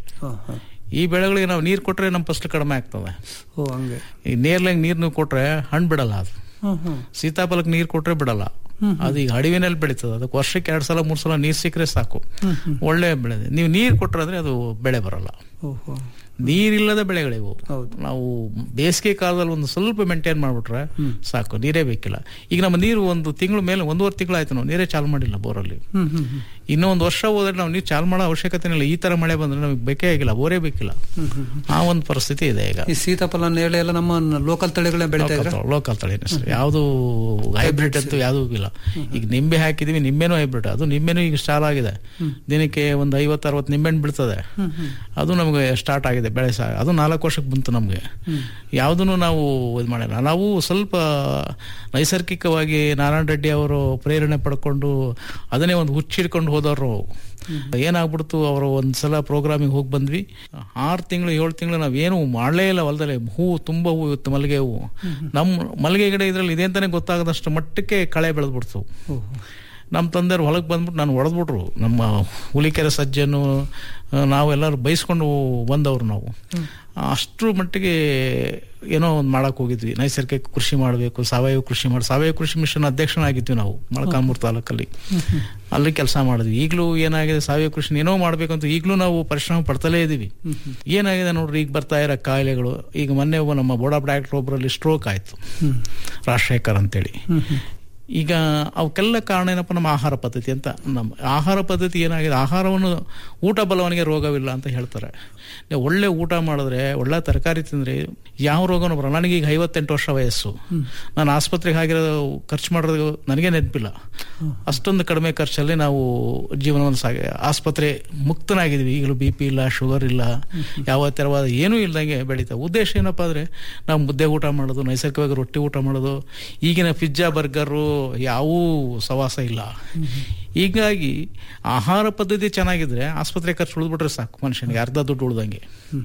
ಈ ಬೆಳೆಗಳಿಗೆ ನಾವು ನೀರ್ ಕೊಟ್ರೆ ನಮ್ಮ ಫಸ್ಟ್ ಕಡಿಮೆ ಆಗ್ತದೆ ಓ ಹಂಗೆ ಈ ನೇರ್ಲಂಗ್ ನೀರ್ ನೀವು ಕೊಟ್ರೆ ಹಣ್ಣು ಬಿಡಲ್ಲ ಅದು ಹ್ಮ್ ಹ್ಮ್ ಸೀತಾಫಲಕ್ಕೆ ನೀರ್ ಕೊಟ್ರೆ ಬಿಡಲ್ಲ ಹ್ಮ್. ಅದು ಈಗ ಅಡವಿನಲ್ಲಿ ಬೆಳೀತದೆ ಅದಕ್ಕೆ ವರ್ಷಕ್ಕೆ ಎರಡ್ ಸಲ ಮೂರ್ ಸಲ ನೀರ್ ಸಿಕ್ಕರೆ ಸಾಕು ಹ್ಮ್ ಹ್ಮ್. ಒಳ್ಳೆ ಬೆಳೆ ನೀವು ನೀರ್ ಕೊಟ್ರೆ ಅದು ಬೆಳೆ ಬರಲ್ಲ ಓಹೋ ನೀರಿಲ್ಲದ ಬೆಳೆಗಳಿವು ನಾವು ಬೇಸಿಗೆ ಕಾಲದಲ್ಲಿ ಒಂದು ಸ್ವಲ್ಪ ಮೇಂಟೈನ್ ಮಾಡ್ಬಿಟ್ರೆ ಸಾಕು ನೀರೇ ಬೇಕಿಲ್ಲ ಈಗ ನಮ್ಮ ನೀರು ಒಂದು ತಿಂಗಳ ಮೇಲೆ ಒಂದೂವರೆ ತಿಂಗಳಾಯ್ತು ನಾವು ನೀರೇ ಚಾಲು ಮಾಡಿಲ್ಲ ಬೋರಲ್ಲಿ ಹ್ಮ್ ಹ್ಮ್ ಹ್ಮ್. ಇನ್ನೂ ಒಂದು ವರ್ಷ ಹೋದ್ರೆ ನಾವು ನೀರು ಚಾಲು ಮಾಡೋ ಅವಶ್ಯಕತೆ ಇಲ್ಲ ಈ ತರ ಮಳೆ ಬಂದ್ರೆ ನಮಗೆ ಬೇಕೇ ಆಗಿಲ್ಲ ಬೋರೇ ಬೇಕಿಲ್ಲ ಹ್ಮ್ ಹ್ಮ್ ಹ್ಮ್. ಆ ಒಂದು ಪರಿಸ್ಥಿತಿ ಇದೆ ಈಗ ಈ ಸೀತಾಫಲ ನೇಳೆ ಎಲ್ಲ ನಮ್ಮ ಲೋಕಲ್ ತಳಿಗಳೇ ಬೆಳಿತಾ ಇದ್ರೆ ಲೋಕಲ್ ತಳಿನೇ ಸರ್ ಯಾವುದು ಹೈಬ್ರಿಡ್ ಅಂತೂ ಯಾವುದು ಇಲ್ಲ ಈಗ ನಿಂಬೆ ಹಾಕಿದೀವಿ ನಿಂಬೆನೂ ಹೈಬ್ರಿಡ್ ಅದು ನಿಂಬೆನೂ ಈಗ ಸ್ಟಾರ್ಟ್ ಆಗಿದೆ ಹ್ಮ್. ದಿನಕ್ಕೆ ಒಂದು ಐವತ್ತು ಅರವತ್ತು ನಿಂಬೆಹಣ್ಣು ಬೀಳ್ತದೆ ಹ್ಮ್ ಹ್ಮ್. ಅದು ನಮಗೆ ಸ್ಟಾರ್ಟ್ ಆಗಿದೆ ಬೆಳೆ ಸಹ ಅದು ನಾಲ್ಕು ವರ್ಷಕ್ಕೆ ಬಂತು ನಮಗೆ ಹ್ಮ್. ಯಾವುದನ್ನು ನಾವು ಇದು ಮಾಡಿಲ್ಲ ನಾವು ಸ್ವಲ್ಪ ನೈಸರ್ಗಿಕವಾಗಿ ನಾರಾಯಣ ರೆಡ್ಡಿ ಅವರು ಪ್ರೇರಣೆ ಪಡ್ಕೊಂಡು ಅದನ್ನೇ ಒಂದು ಹುಚ್ಚಿಡ್ಕೊಂಡು ಹೋದವರು ಏನಾಗ್ಬಿಡ್ತು ಅವರು ಒಂದ್ಸಲ ಪ್ರೋಗ್ರಾಮಿಗೆ ಹೋಗಿ ಬಂದ್ವಿ ಆರು ತಿಂಗಳು ಏಳು ತಿಂಗಳು ನಾವೇನು ಮಾಡಲೇ ಇಲ್ಲ ಹೊಲದಲ್ಲಿ ಹೂವು ತುಂಬಾ ಹೂವು ಇತ್ತು ಮಲ್ಲಿಗೆ ಹೂವು ನಮ್ಮ ಮಲ್ಲಿಗೆ ಗಿಡ ಇದ್ರಲ್ಲಿ ಇದೆ ಅಂತಾನೆ ಗೊತ್ತಾಗದಷ್ಟು ಮಟ್ಟಕ್ಕೆ ಕಳೆ ಬೆಳೆದ್ಬಿಡ್ತು ನಮ್ಮ ತಂದೆಯವ್ರು ಹೊಲಕ್ಕೆ ಬಂದ್ಬಿಟ್ಟು ನಾನು ಹೊಡೆದ್ಬಿಟ್ರು ನಮ್ಮ ಹುಲಿಕೆರೆ ಸಜ್ಜನ್ನು ಆ, ನಾವೆಲ್ಲರೂ ಬೈಸ್ಕೊಂಡು ಬಂದವರು ನಾವು ಅಷ್ಟರ ಮಟ್ಟಿಗೆ ಏನೋ ಒಂದು ಮಾಡಕ್ ಹೋಗಿದ್ವಿ ನೈಸರ್ಗಿಕ ಕೃಷಿ ಮಾಡಬೇಕು ಸಾವಯವ ಕೃಷಿ ಮಾಡಿ ಸಾವಯವ ಕೃಷಿ ಮಿಷನ್ ಅಧ್ಯಕ್ಷನಾಗಿದ್ವಿ ನಾವು ಮೊಳಕಾಲ್ಮೂರು ತಾಲೂಕಲ್ಲಿ ಅಲ್ಲಿ ಕೆಲಸ ಮಾಡಿದ್ವಿ ಈಗಲೂ ಏನಾಗಿದೆ ಸಾವಯವ ಕೃಷಿ ಏನೋ ಮಾಡ್ಬೇಕು ಅಂತ ಈಗಲೂ ನಾವು ಪರಿಶ್ರಮ ಪಡ್ತಲೇ ಇದೀವಿ ಏನಾಗಿದೆ ನೋಡ್ರಿ ಈಗ ಬರ್ತಾ ಇರೋ ಕಾಯಿಲೆಗಳು ಈಗ ಮೊನ್ನೆ ಒಬ್ಬ ನಮ್ಮ ಬೋರ್ಡ್ ಆಫ್ ಡೈರೆಕ್ಟರ್ ಒಬ್ಬರಲ್ಲಿ ಸ್ಟ್ರೋಕ್ ಆಯ್ತು ರಾಜಶೇಖರ್ ಅಂತೇಳಿ ಈಗ ಅವಕ್ಕೆಲ್ಲ ಕಾರಣ ಏನಪ್ಪ ನಮ್ಮ ಆಹಾರ ಪದ್ಧತಿ ಅಂತ ನಮ್ಮ ಆಹಾರ ಪದ್ಧತಿ ಏನಾಗಿದೆ ಆಹಾರವನ್ನು ಊಟ ಬಲವನಿಗೆ ರೋಗವಿಲ್ಲ ಅಂತ ಹೇಳ್ತಾರೆ ನೀವು ಒಳ್ಳೆ ಊಟ ಮಾಡಿದ್ರೆ ಒಳ್ಳೆ ತರಕಾರಿ ತಿಂದ್ರೆ ಯಾವ ರೋಗನೂ ಬರಲ್ಲ ನನಗೆ ಈಗ ಐವತ್ತೆಂಟು ವರ್ಷ ವಯಸ್ಸು ನಾನು ಆಸ್ಪತ್ರೆಗೆ ಆಗಿರೋ ಖರ್ಚು ಮಾಡೋದು ನನಗೆ ನೆನಪಿಲ್ಲ ಅಷ್ಟೊಂದು ಕಡಿಮೆ ಖರ್ಚಲ್ಲಿ ನಾವು ಜೀವನವನ್ನು ಸಾಗಿ ಆಸ್ಪತ್ರೆ ಮುಕ್ತನಾಗಿದ್ವಿ ಈಗಲೂ ಬಿ ಪಿ ಇಲ್ಲ ಶುಗರ್ ಇಲ್ಲ ಯಾವ ತೆರವಾದ ಏನೂ ಇಲ್ದಂಗೆ ಬೆಳೀತಾ ಉದ್ದೇಶ ಏನಪ್ಪಾ ಅಂದ್ರೆ ನಾವು ಮುದ್ದೆ ಊಟ ಮಾಡೋದು ನೈಸರ್ಗಿಕವಾಗಿ ರೊಟ್ಟಿ ಊಟ ಮಾಡೋದು ಈಗಿನ ಪಿಜ್ಜಾ ಬರ್ಗರು ಯಾವೂ ಸವಾಸ ಇಲ್ಲ ಹೀಗಾಗಿ ಆಹಾರ ಪದ್ಧತಿ ಚೆನ್ನಾಗಿದ್ರೆ ಆಸ್ಪತ್ರೆ ಖರ್ಚು ಉಳಿದ್ಬಿಟ್ರೆ ಸಾಕು ಮನುಷ್ಯನಿಗೆ ಅರ್ಧ ದುಡ್ಡು ಉಳ್ದಂಗೆ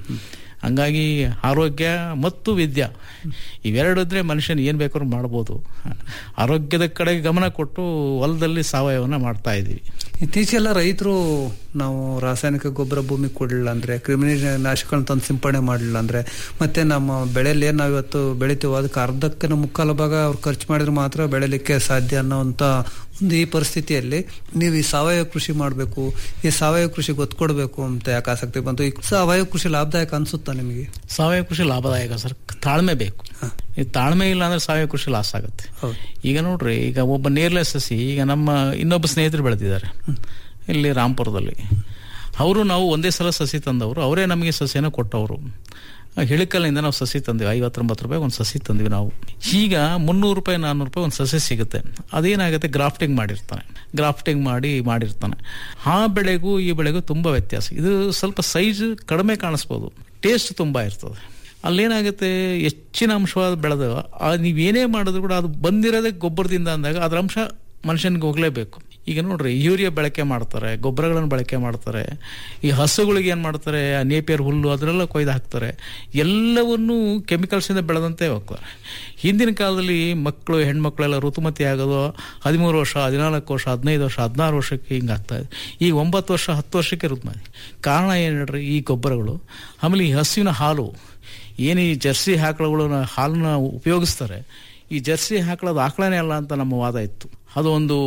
ಹಂಗಾಗಿ ಆರೋಗ್ಯ ಮತ್ತು ವಿದ್ಯಾ ಇವೆರಡು ಇದ್ರೆ ಮನುಷ್ಯನ ಏನ್ ಬೇಕಾದ್ರೂ ಮಾಡ್ಬೋದು ಆರೋಗ್ಯದ ಕಡೆಗೆ ಗಮನ ಕೊಟ್ಟು ಹೊಲದಲ್ಲಿ ಸಾವಯವನ್ನ ಮಾಡ್ತಾ ಇದೀವಿ ಇತ್ತೀಚೆಲ್ಲ ರೈತರು ನಾವು ರಾಸಾಯನಿಕ ಗೊಬ್ಬರ ಭೂಮಿ ಕೊಡಲಿಲ್ಲ ಅಂದ್ರೆ ಕ್ರಿಮಿನಿ ನಾಶಕಗಳನ್ನ ತಂದು ಸಿಂಪಡಣೆ ಮಾಡಲಿಲ್ಲ ಅಂದ್ರೆ ಮತ್ತೆ ನಮ್ಮ ಬೆಳೆಯಲ್ಲಿ ಏನ್ ನಾವಿವತ್ತು ಬೆಳಿತೀವೋ ಅದಕ್ಕೆ ಅರ್ಧಕ್ಕೆ ಮುಕ್ಕಾಲು ಭಾಗ ಅವ್ರು ಖರ್ಚು ಮಾಡಿದ್ರೆ ಮಾತ್ರ ಬೆಳೆಲಿಕ್ಕೆ ಸಾಧ್ಯ ಅನ್ನೋಂಥ ಒಂದು ಈ ಪರಿಸ್ಥಿತಿಯಲ್ಲಿ ನೀವು ಈ ಸಾವಯವ ಕೃಷಿ ಮಾಡಬೇಕು ಈ ಸಾವಯವ ಕೃಷಿಗೆ ಒತ್ತು ಕೊಡಬೇಕು ಅಂತ ಯಾಕೆ ಆಸಕ್ತಿ ಬಂತು ಈ ಸಾವಯವ ಕೃಷಿ ಲಾಭದಾಯಕ ಅನ್ಸುತ್ತಾ ನಿಮಗೆ ಸಾವಯವ ಕೃಷಿ ಲಾಭದಾಯಕ ಸರ್ ತಾಳ್ಮೆ ಬೇಕು ಈ ತಾಳ್ಮೆ ಇಲ್ಲ ಅಂದ್ರೆ ಸಾವಯವ ಕೃಷಿ ಲಾಸ್ ಆಗುತ್ತೆ ಈಗ ನೋಡ್ರಿ ಈಗ ಒಬ್ಬ ನೇರ್ಲೆ ಸಸಿ ಈಗ ನಮ್ಮ ಇನ್ನೊಬ್ಬ ಸ್ನೇಹಿತರು ಬೆಳೆದಿದ್ದಾರೆ ಇಲ್ಲಿ ರಾಂಪುರದಲ್ಲಿ ಅವರು ನಾವು ಒಂದೇ ಸಲ ಸಸಿ ತಂದವರು ಅವರೇ ನಮಗೆ ಸಸಿಯನ್ನು ಕೊಟ್ಟವರು ಹಿಳಿಕಲ್ಲಿಂದ ನಾವು ಸಸಿ ತಂದಿವಿ ಐವತ್ತೊಂಬತ್ತು ರೂಪಾಯಿ ಒಂದು ಸಸಿ ತಂದ್ವಿ ನಾವು ಈಗ ಮುನ್ನೂರು ರೂಪಾಯಿ ನಾನ್ನೂರು ರೂಪಾಯಿ ಒಂದು ಸಸಿ ಸಿಗುತ್ತೆ ಅದೇನಾಗುತ್ತೆ ಗ್ರಾಫ್ಟಿಂಗ್ ಮಾಡಿರ್ತಾನೆ ಗ್ರಾಫ್ಟಿಂಗ್ ಮಾಡಿ ಮಾಡಿರ್ತಾನೆ ಆ ಬೆಳೆಗೂ ಈ ಬೆಳೆಗೂ ತುಂಬಾ ವ್ಯತ್ಯಾಸ ಇದು ಸ್ವಲ್ಪ ಸೈಜ್ ಕಡಿಮೆ ಕಾಣಿಸ್ಬೋದು ಟೇಸ್ಟ್ ತುಂಬಾ ಇರ್ತದೆ ಅಲ್ಲೇನಾಗುತ್ತೆ ಹೆಚ್ಚಿನ ಅಂಶವಾದ ಬೆಳೆದ ನೀವೇನೇ ಮಾಡಿದ್ರು ಕೂಡ ಅದು ಬಂದಿರೋದೇ ಗೊಬ್ಬರದಿಂದ ಅಂದಾಗ ಅದರ ಅಂಶ ಮನುಷ್ಯನಿಗೆ ಹೋಗ್ಲೇಬೇಕು ಈಗ ನೋಡ್ರಿ ಯೂರಿಯಾ ಬಳಕೆ ಮಾಡ್ತಾರೆ ಗೊಬ್ಬರಗಳನ್ನು ಬಳಕೆ ಮಾಡ್ತಾರೆ ಈ ಹಸುಗಳಿಗೆ ಏನ್ ಮಾಡ್ತಾರೆ ಆ ನೇಪಿಯರ್ ಹುಲ್ಲು ಅದನ್ನೆಲ್ಲ ಕೊಯ್ದು ಹಾಕ್ತಾರೆ ಎಲ್ಲವನ್ನೂ ಕೆಮಿಕಲ್ಸ್ ಇಂದ ಬೆಳೆದಂತೆ ಹೋಗ್ತಾರೆ ಹಿಂದಿನ ಕಾಲದಲ್ಲಿ ಮಕ್ಕಳು ಹೆಣ್ಮಕ್ಳೆಲ್ಲ ಋತುಮತಿ ಆಗೋದು ಹದಿಮೂರು ವರ್ಷ ಹದಿನಾಲ್ಕು ವರ್ಷ ಹದಿನೈದು ವರ್ಷ ಹದಿನಾರು ವರ್ಷಕ್ಕೆ ಹಿಂಗೆ ಆಗ್ತಾ ಇದೆ ಈಗ ಒಂಬತ್ತು ವರ್ಷ ಹತ್ತು ವರ್ಷಕ್ಕೆ ಋತುಮತಿ ಕಾರಣ ಏನು ಹೇಳ್ರಿ ಈ ಗೊಬ್ಬರಗಳು ಆಮೇಲೆ ಈ ಹಸುವಿನ ಹಾಲು ಏನು ಈ ಜರ್ಸಿ ಆಕಳುಗಳನ್ನ ಹಾಲನ್ನ ಉಪಯೋಗಿಸ್ತಾರೆ ಈ ಜರ್ಸಿ ಹಾಕಳೋದು ಆಕಳನೇ ಅಲ್ಲ ಅಂತ ನಮ್ಮ ವಾದ ಇತ್ತು ಅದು ಒಂದು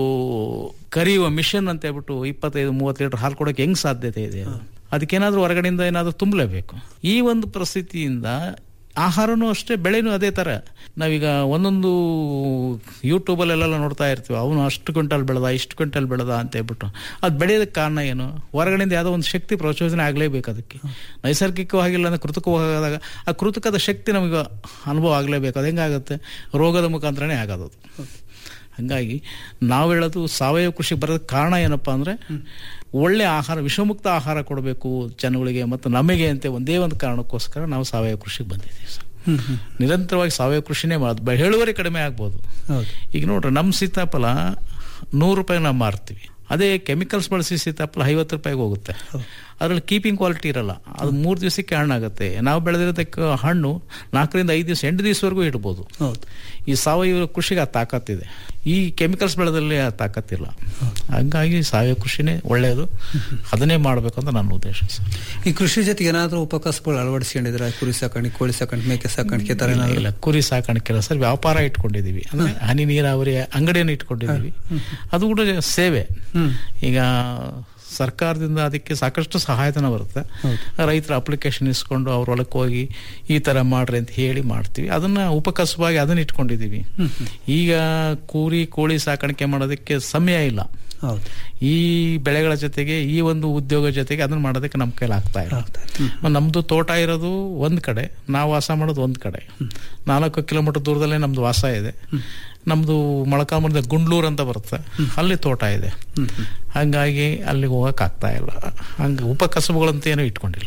ಕರಿಯುವ ಮಿಷನ್ ಅಂತ ಹೇಳ್ಬಿಟ್ಟು ಇಪ್ಪತ್ತೈದು ಮೂವತ್ತು ಲೀಟರ್ ಹಾಲು ಕೊಡೋಕೆ ಹೆಂಗ್ ಸಾಧ್ಯತೆ ಇದೆ ಅದು? ಅದಕ್ಕೇನಾದ್ರೂ ಹೊರಗಡೆಯಿಂದ ಏನಾದ್ರೂ ತುಂಬಲೇಬೇಕು ಈ ಒಂದು ಪರಿಸ್ಥಿತಿಯಿಂದ ಆಹಾರನೂ ಅಷ್ಟೇ ಬೆಳೆನೂ ಅದೇ ತರ ನಾವೀಗ ಒಂದೊಂದು ಯೂಟ್ಯೂಬಲ್ಲೆಲ್ಲ ನೋಡ್ತಾ ಇರ್ತೀವಿ ಅವನು ಅಷ್ಟು ಕ್ವಿಂಟಲ್ ಬೆಳೆದ ಇಷ್ಟು ಕ್ವಿಂಟಲ್ ಬೆಳೆದ ಅಂತ ಹೇಳ್ಬಿಟ್ಟು ಅದು ಬೆಳೆಯೋದಕ್ಕೆ ಕಾರಣ ಏನು ಹೊರಗಡೆಯಿಂದ ಯಾವುದೋ ಒಂದು ಶಕ್ತಿ ಪ್ರಚೋದನೆ ಆಗಲೇಬೇಕು ಅದಕ್ಕೆ ನೈಸರ್ಗಿಕವಾಗಿಲ್ಲ ಅಂದ್ರೆ ಕೃತಕವಾದಾಗ ಆ ಕೃತಕದ ಶಕ್ತಿ ನಮಗೆ ಅನುಭವ ಆಗಲೇಬೇಕು ಅದು ಹೆಂಗಾಗುತ್ತೆ ರೋಗದ ಮುಖಾಂತರನೇ ಆಗೋದು ಅದು. ಹಂಗಾಗಿ ನಾವು ಹೇಳೋದು ಸಾವಯವ ಕೃಷಿ ಬರೋದಕ್ಕೆ ಕಾರಣ ಏನಪ್ಪಾ ಅಂದ್ರೆ ಒಳ್ಳೆ ಆಹಾರ ವಿಷಮುಕ್ತ ಆಹಾರ ಕೊಡಬೇಕು ಜನಗಳಿಗೆ ಮತ್ತು ನಮಗೆ ಅಂತ ಒಂದೇ ಒಂದು ಕಾರಣಕ್ಕೋಸ್ಕರ ನಾವು ಸಾವಯವ ಕೃಷಿಗೆ ಬಂದಿದ್ದೀವಿ ಸರ್ ನಿರಂತರವಾಗಿ ಸಾವಯವ ಕೃಷಿನೇ ಮಾಡೋದು ಬೆ- ಇಳುವರಿ ಕಡಿಮೆ ಆಗ್ಬೋದು ಈಗ ನೋಡ್ರಿ ನಮ್ಮ ಸೀತಾಫಲ ನೂರು ರೂಪಾಯಿ ನಾವು ಮಾರ್ತೀವಿ ಅದೇ ಕೆಮಿಕಲ್ಸ್ ಬಳಸಿ ಸೀತಾಫಲ ಐವತ್ತು ರೂಪಾಯಿಗೆ ಹೋಗುತ್ತೆ ಅದರಲ್ಲಿ ಕೀಪಿಂಗ್ ಕ್ವಾಲಿಟಿ ಇರಲ್ಲ ಅದು ಮೂರು ದಿವಸಕ್ಕೆ ಹಣ್ಣಾಗುತ್ತೆ ನಾವು ಬೆಳೆದಿರೋದಕ್ಕೆ ಹಣ್ಣು ನಾಲ್ಕರಿಂದ ಐದು ದಿವಸ ಎಂಟು ದಿವಸವರೆಗೂ ಇಡ್ಬೋದು ಹೌದು ಈ ಸಾವಯವ ಕೃಷಿಗೆ ಆ ತಾಕತ್ತಿದೆ ಈ ಕೆಮಿಕಲ್ಸ್ ಬೆಳೆದಲ್ಲಿ ಆ ತಾಕತ್ತಿಲ್ಲ ಹಂಗಾಗಿ ಸಾವಯವ ಕೃಷಿನೇ ಒಳ್ಳೆಯದು ಅದನ್ನೇ ಮಾಡಬೇಕು ಅಂತ ನನ್ನ ಉದ್ದೇಶ ಸರ್ ಈ ಕೃಷಿ ಜೊತೆಗೆ ಏನಾದರೂ ಉಪಕಸಬುಗಳು ಅಳವಡಿಸ್ಕೊಂಡಿದ್ರೆ ಕುರಿ ಸಾಕಾಣಿಕೆ ಕೋಳಿ ಸಾಕಾಣಿಕೆ ಮೇಕೆ ಸಾಕಾಣಿಕೆ ತರ ಇಲ್ಲ, ಏನಾದ್ರು ಇಲ್ಲ ಕುರಿ ಸಾಕಾಣಿಕೆ ಇಲ್ಲ ಸರ್ ವ್ಯಾಪಾರ ಇಟ್ಕೊಂಡಿದೀವಿ ಅಂದ್ರೆ ಹನಿ ನೀರಾವರಿ ಅಂಗಡಿಯನ್ನು ಇಟ್ಕೊಂಡಿದೀವಿ ಅದು ಕೂಡ ಸೇವೆ ಈಗ ಸರ್ಕಾರದಿಂದ ಅದಕ್ಕೆ ಸಾಕಷ್ಟು ಸಹಾಯಧನ ಬರುತ್ತೆ ರೈತರ ಅಪ್ಲಿಕೇಶನ್ ಇಸ್ಕೊಂಡು ಅವ್ರ ಹೊಲಕ್ಕೆ ಹೋಗಿ ಈ ತರ ಮಾಡ್ರಿ ಅಂತ ಹೇಳಿ ಮಾಡ್ತೀವಿ ಅದನ್ನ ಉಪಕಸವಾಗಿ ಅದನ್ನ ಇಟ್ಕೊಂಡಿದೀವಿ ಈಗ ಕೂರಿ ಕೋಳಿ ಸಾಕಾಣಿಕೆ ಮಾಡೋದಕ್ಕೆ ಸಮಯ ಇಲ್ಲ ಹೌದು ಈ ಬೆಳೆಗಳ ಜೊತೆಗೆ ಈ ಒಂದು ಉದ್ಯೋಗ ಜೊತೆಗೆ ಅದನ್ನ ಮಾಡೋದಕ್ಕೆ ನಮ್ಮ ಕೈಲಿ ಆಗ್ತಾ ಇಲ್ಲ ನಮ್ದು ತೋಟ ಇರೋದು ಒಂದ್ ಕಡೆ ನಾವು ವಾಸ ಮಾಡೋದು ಒಂದ್ ಕಡೆ ನಾಲ್ಕು ಕಿಲೋಮೀಟರ್ ದೂರದಲ್ಲೇ ನಮ್ದು ವಾಸ ಇದೆ ನಮ್ದು ಮೊಳಕಾಮರದ ಗುಂಡ್ಲೂರ್ ಅಂತ ಬರುತ್ತೆ ಅಲ್ಲಿ ತೋಟ ಇದೆ ಹಂಗಾಗಿ ಅಲ್ಲಿಗೆ ಹೋಗಕ್ ಆಗ್ತಾ ಇಲ್ಲ ಹಂಗ ಉಪಕಸಬುಗಳಂತ ಏನೂ ಇಟ್ಕೊಂಡಿಲ್ಲ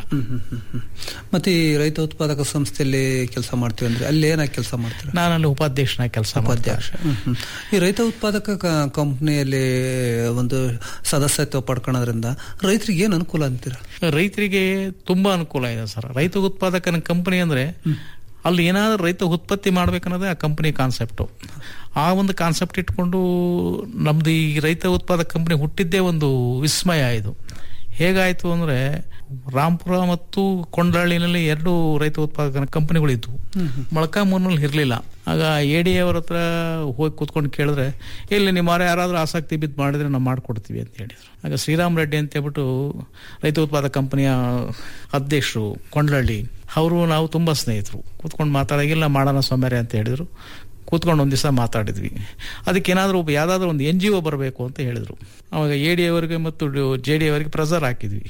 ಮತ್ತೆ ಈ ರೈತ ಉತ್ಪಾದಕ ಸಂಸ್ಥೆಯಲ್ಲಿ ಕೆಲಸ ಮಾಡ್ತೀವಿ ಅಂದ್ರೆ ಅಲ್ಲಿ ಏನಾಗಿ ಕೆಲಸ ಮಾಡ್ತೀರಾ ನಾನು ಅಲ್ಲಿ ಉಪಾಧ್ಯಕ್ಷನಾಗಿ ಕೆಲಸ ಉಪಾಧ್ಯಕ್ಷ ಹ್ಮ್, ಹ್ಮ್. ಈ ರೈತ ಉತ್ಪಾದಕ ಕ- ಕಂಪ್ನಿಯಲ್ಲಿ ಒಂದು ಸದಸ್ಯತ್ವ ಪಡ್ಕೊಳ್ಳೋದ್ರಿಂದ ರೈತರಿಗೆ ಏನು ಅನುಕೂಲ ಅಂತೀರಾ ರೈತರಿಗೆ ತುಂಬಾ ಅನುಕೂಲ ಇದೆ ಸರ್ ರೈತ ಉತ್ಪಾದಕನ ಕಂಪನಿ ಅಂದ್ರೆ ಅಲ್ಲಿ ಏನಾದ್ರೂ ರೈತ ಉತ್ಪತ್ತಿ ಮಾಡ್ಬೇಕನ್ನೋದೇ ಆ ಕಂಪನಿ ಕಾನ್ಸೆಪ್ಟು ಆ ಒಂದು ಕಾನ್ಸೆಪ್ಟ್ ಇಟ್ಕೊಂಡು ನಮ್ದು ಈ ರೈತ ಉತ್ಪಾದಕ ಕಂಪನಿ ಹುಟ್ಟಿದ್ದೇ ಒಂದು ವಿಸ್ಮಯ ಇದು ಹೇಗಾಯ್ತು ಅಂದ್ರೆ ರಾಂಪುರ ಮತ್ತು ಕೊಂಡಳ್ಳಿನಲ್ಲಿ ಎರಡು ರೈತ ಉತ್ಪಾದಕ ಕಂಪನಿಗಳಿದ್ವು ಮೊಳಕಾಮೂರಿನಲ್ಲಿ ಇರಲಿಲ್ಲ ಆಗ ಎ ಡಿ ಅವರ ಹತ್ರ ಹೋಗಿ ಕೂತ್ಕೊಂಡು ಕೇಳಿದ್ರೆ ಇಲ್ಲಿ ನಿಮ್ಮವರ ಯಾರಾದ್ರೂ ಆಸಕ್ತಿ ಬಿದ್ದು ಮಾಡಿದ್ರೆ ನಾವು ಮಾಡ್ಕೊಡ್ತೀವಿ ಅಂತ ಹೇಳಿದ್ರು ಆಗ ಶ್ರೀರಾಮ್ ರೆಡ್ಡಿ ಅಂತ ಹೇಳ್ಬಿಟ್ಟು ರೈತ ಉತ್ಪಾದಕ ಕಂಪನಿಯ ಅಧ್ಯಕ್ಷರು ಕೊಂಡಳ್ಳಿ ಅವರು ನಾವು ತುಂಬಾ ಸ್ನೇಹಿತರು ಕೂತ್ಕೊಂಡು ಮಾತಾಡೋಗಿಲ್ಲ ಮಾಡೋಣ ಸೊಮ್ಮೆರೆ ಅಂತ ಹೇಳಿದ್ರು ಕೂತ್ಕೊಂಡು ಒಂದು ದಿವಸ ಮಾತಾಡಿದ್ವಿ ಅದಕ್ಕೆ ಏನಾದರೂ ಒಬ್ಬ ಯಾವುದಾದ್ರೂ ಒಂದು ಎನ್ ಜಿ ಒ ಬರಬೇಕು ಅಂತ ಹೇಳಿದರು ಅವಾಗ ಎ ಡಿ ಅವರಿಗೆ ಮತ್ತು ಜೆ ಡಿ ಅವರಿಗೆ ಪ್ರೆಸರ್ ಹಾಕಿದ್ವಿ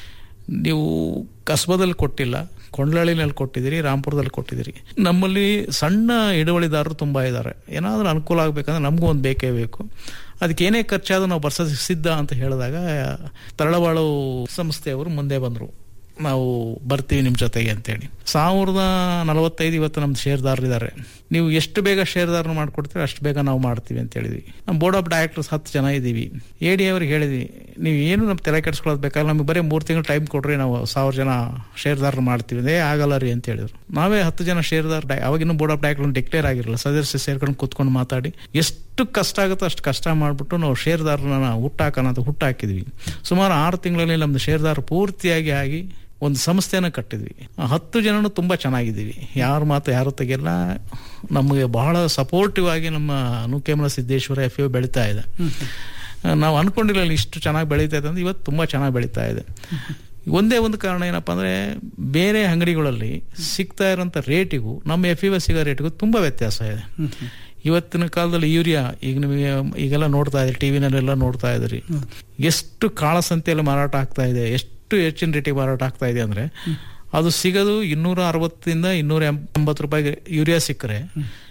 ನೀವು ಕಸ್ಬದಲ್ಲಿ ಕೊಟ್ಟಿಲ್ಲ ಕೊಂಡ್ಲಳ್ಳಿನಲ್ಲಿ ಕೊಟ್ಟಿದ್ದೀರಿ ರಾಂಪುರದಲ್ಲಿ ಕೊಟ್ಟಿದ್ದೀರಿ ನಮ್ಮಲ್ಲಿ ಸಣ್ಣ ಹಿಡುವಳಿದಾರರು ತುಂಬ ಇದ್ದಾರೆ ಏನಾದರೂ ಅನುಕೂಲ ಆಗಬೇಕಂದ್ರೆ ನಮಗೂ ಒಂದು ಬೇಕೇ ಬೇಕು ಅದಕ್ಕೆ ಏನೇ ಖರ್ಚಾದ್ರೂ ನಾವು ಬರ್ಸೋದಕ್ಕೆ ಸಿದ್ಧ ಅಂತ ಹೇಳಿದಾಗ ತರಳಬಾಳು ಸಂಸ್ಥೆಯವರು ಮುಂದೆ ಬಂದರು ನಾವು ಬರ್ತೀವಿ ನಿಮ್ಮ ಜೊತೆಗೆ ಅಂತೇಳಿ ಸಾವಿರದ ನಲವತ್ತೈದು ಇವತ್ತು ನಮ್ದು ಶೇರ್ದಾರರಿದ್ದಾರೆ ನೀವು ಎಷ್ಟು ಬೇಗ ಶೇರ್ದಾರನ ಮಾಡ್ಕೊಡ್ತೀರಿ ಅಷ್ಟು ಬೇಗ ನಾವು ಮಾಡ್ತೀವಿ ಅಂತ ಹೇಳಿದ್ವಿ ನಮ್ಮ ಬೋರ್ಡ್ ಆಫ್ ಡೈರೆಕ್ಟರ್ಸ್ ಹತ್ತು ಜನ ಇದ್ದೀವಿ ಎ ಡಿ ಅವ್ರಿಗೆ ಹೇಳಿದ್ವಿ ನೀವು ಏನು ನಮ್ಮ ತಲೆ ಕೆಡಿಸ್ಕೊಳ್ಳೋದು ಬೇಕಾದ್ರೆ ನಮಗೆ ಬರೀ ಮೂರು ತಿಂಗಳು ಟೈಮ್ ಕೊಡ್ರಿ ನಾವು ಸಾವಿರ ಜನ ಶೇರ್ದಾರರು ಮಾಡ್ತೀವಿ ಏ ಆಗಲ್ಲ ರೀ ಅಂತ ಹೇಳಿದ್ರು ನಾವೇ ಹತ್ತು ಜನ ಶೇರ್ದಾರ್ ಅವಾಗಿನ್ನೂ ಬೋರ್ಡ್ ಆಫ್ ಡೈರೆಕ್ಟರ್ ಡಿಕ್ಲೇರ್ ಆಗಿರಲಿಲ್ಲ ಸದಸ್ಯ ಸೇರ್ಕೊಂಡು ಕೂತ್ಕೊಂಡು ಮಾತಾಡಿ ಎಷ್ಟು ಕಷ್ಟ ಆಗುತ್ತೋ ಅಷ್ಟು ಕಷ್ಟ ಮಾಡಿಬಿಟ್ಟು ನಾವು ಶೇರ್ದಾರನ ಹುಟ್ಟಾಕೋಣ ಅಂತ ಹುಟ್ಟಾಕಿದ್ವಿ ಸುಮಾರು ಆರು ತಿಂಗಳಲ್ಲಿ ನಮ್ದು ಶೇರ್ದಾರ ಪೂರ್ತಿಯಾಗಿ ಆಗಿ ಒಂದು ಸಂಸ್ಥೆನ ಕಟ್ಟಿದ್ವಿ ಆ ಹತ್ತು ಜನನು ತುಂಬಾ ಚೆನ್ನಾಗಿದ್ದೀವಿ ಯಾರ ಮಾತು ಯಾರು ತೆಗೆಲ್ಲ ನಮಗೆ ಬಹಳ ಸಪೋರ್ಟಿವ್ ಆಗಿ ನಮ್ಮ ನುಕೇಮಲ ಸಿದ್ದೇಶ್ವರ ಎಫ್ ಬೆಳೀತಾ ಇದೆ ನಾವು ಅನ್ಕೊಂಡಿರಲಿಲ್ಲ ಇಷ್ಟು ಚೆನ್ನಾಗಿ ಬೆಳೀತಾ ಇದೆ ಅಂದ್ರೆ ಇವತ್ತು ತುಂಬಾ ಚೆನ್ನಾಗಿ ಬೆಳೀತಾ ಇದೆ ಒಂದೇ ಒಂದು ಕಾರಣ ಏನಪ್ಪಾ ಅಂದ್ರೆ ಬೇರೆ ಅಂಗಡಿಗಳಲ್ಲಿ ಸಿಗ್ತಾ ಇರೋಂಥ ರೇಟಿಗೂ ನಮ್ಮ ಎಫ್ ಇ ಸಿಗೋ ರೇಟಿಗೂ ತುಂಬಾ ವ್ಯತ್ಯಾಸ ಇದೆ ಇವತ್ತಿನ ಕಾಲದಲ್ಲಿ ಯೂರಿಯಾ ಈಗ ನಿಮಗೆ ಈಗೆಲ್ಲ ನೋಡ್ತಾ ಇದ್ರಿ ಟಿವಿನಲ್ಲೆಲ್ಲ ನೋಡ್ತಾ ಇದ್ರಿ ಎಷ್ಟು ಕಾಳಸಂತೆಯಲ್ಲಿ ಮಾರಾಟ ಆಗ್ತಾ ಇದೆ ಎಷ್ಟು ಹೆಚ್ಚಿನ ರೇಟಿಗೆ ಮಾರಾಟ ಆಗ್ತಾ ಇದೆ ಅಂದ್ರೆ ಅದು ಸಿಗೋದು ಇನ್ನೂರ ಅರವತ್ತರಿಂದ ಇನ್ನೂರ ಎಂಬತ್ತು ರೂಪಾಯಿಗೆ ಯೂರಿಯಾ ಸಿಕ್ಕರೆ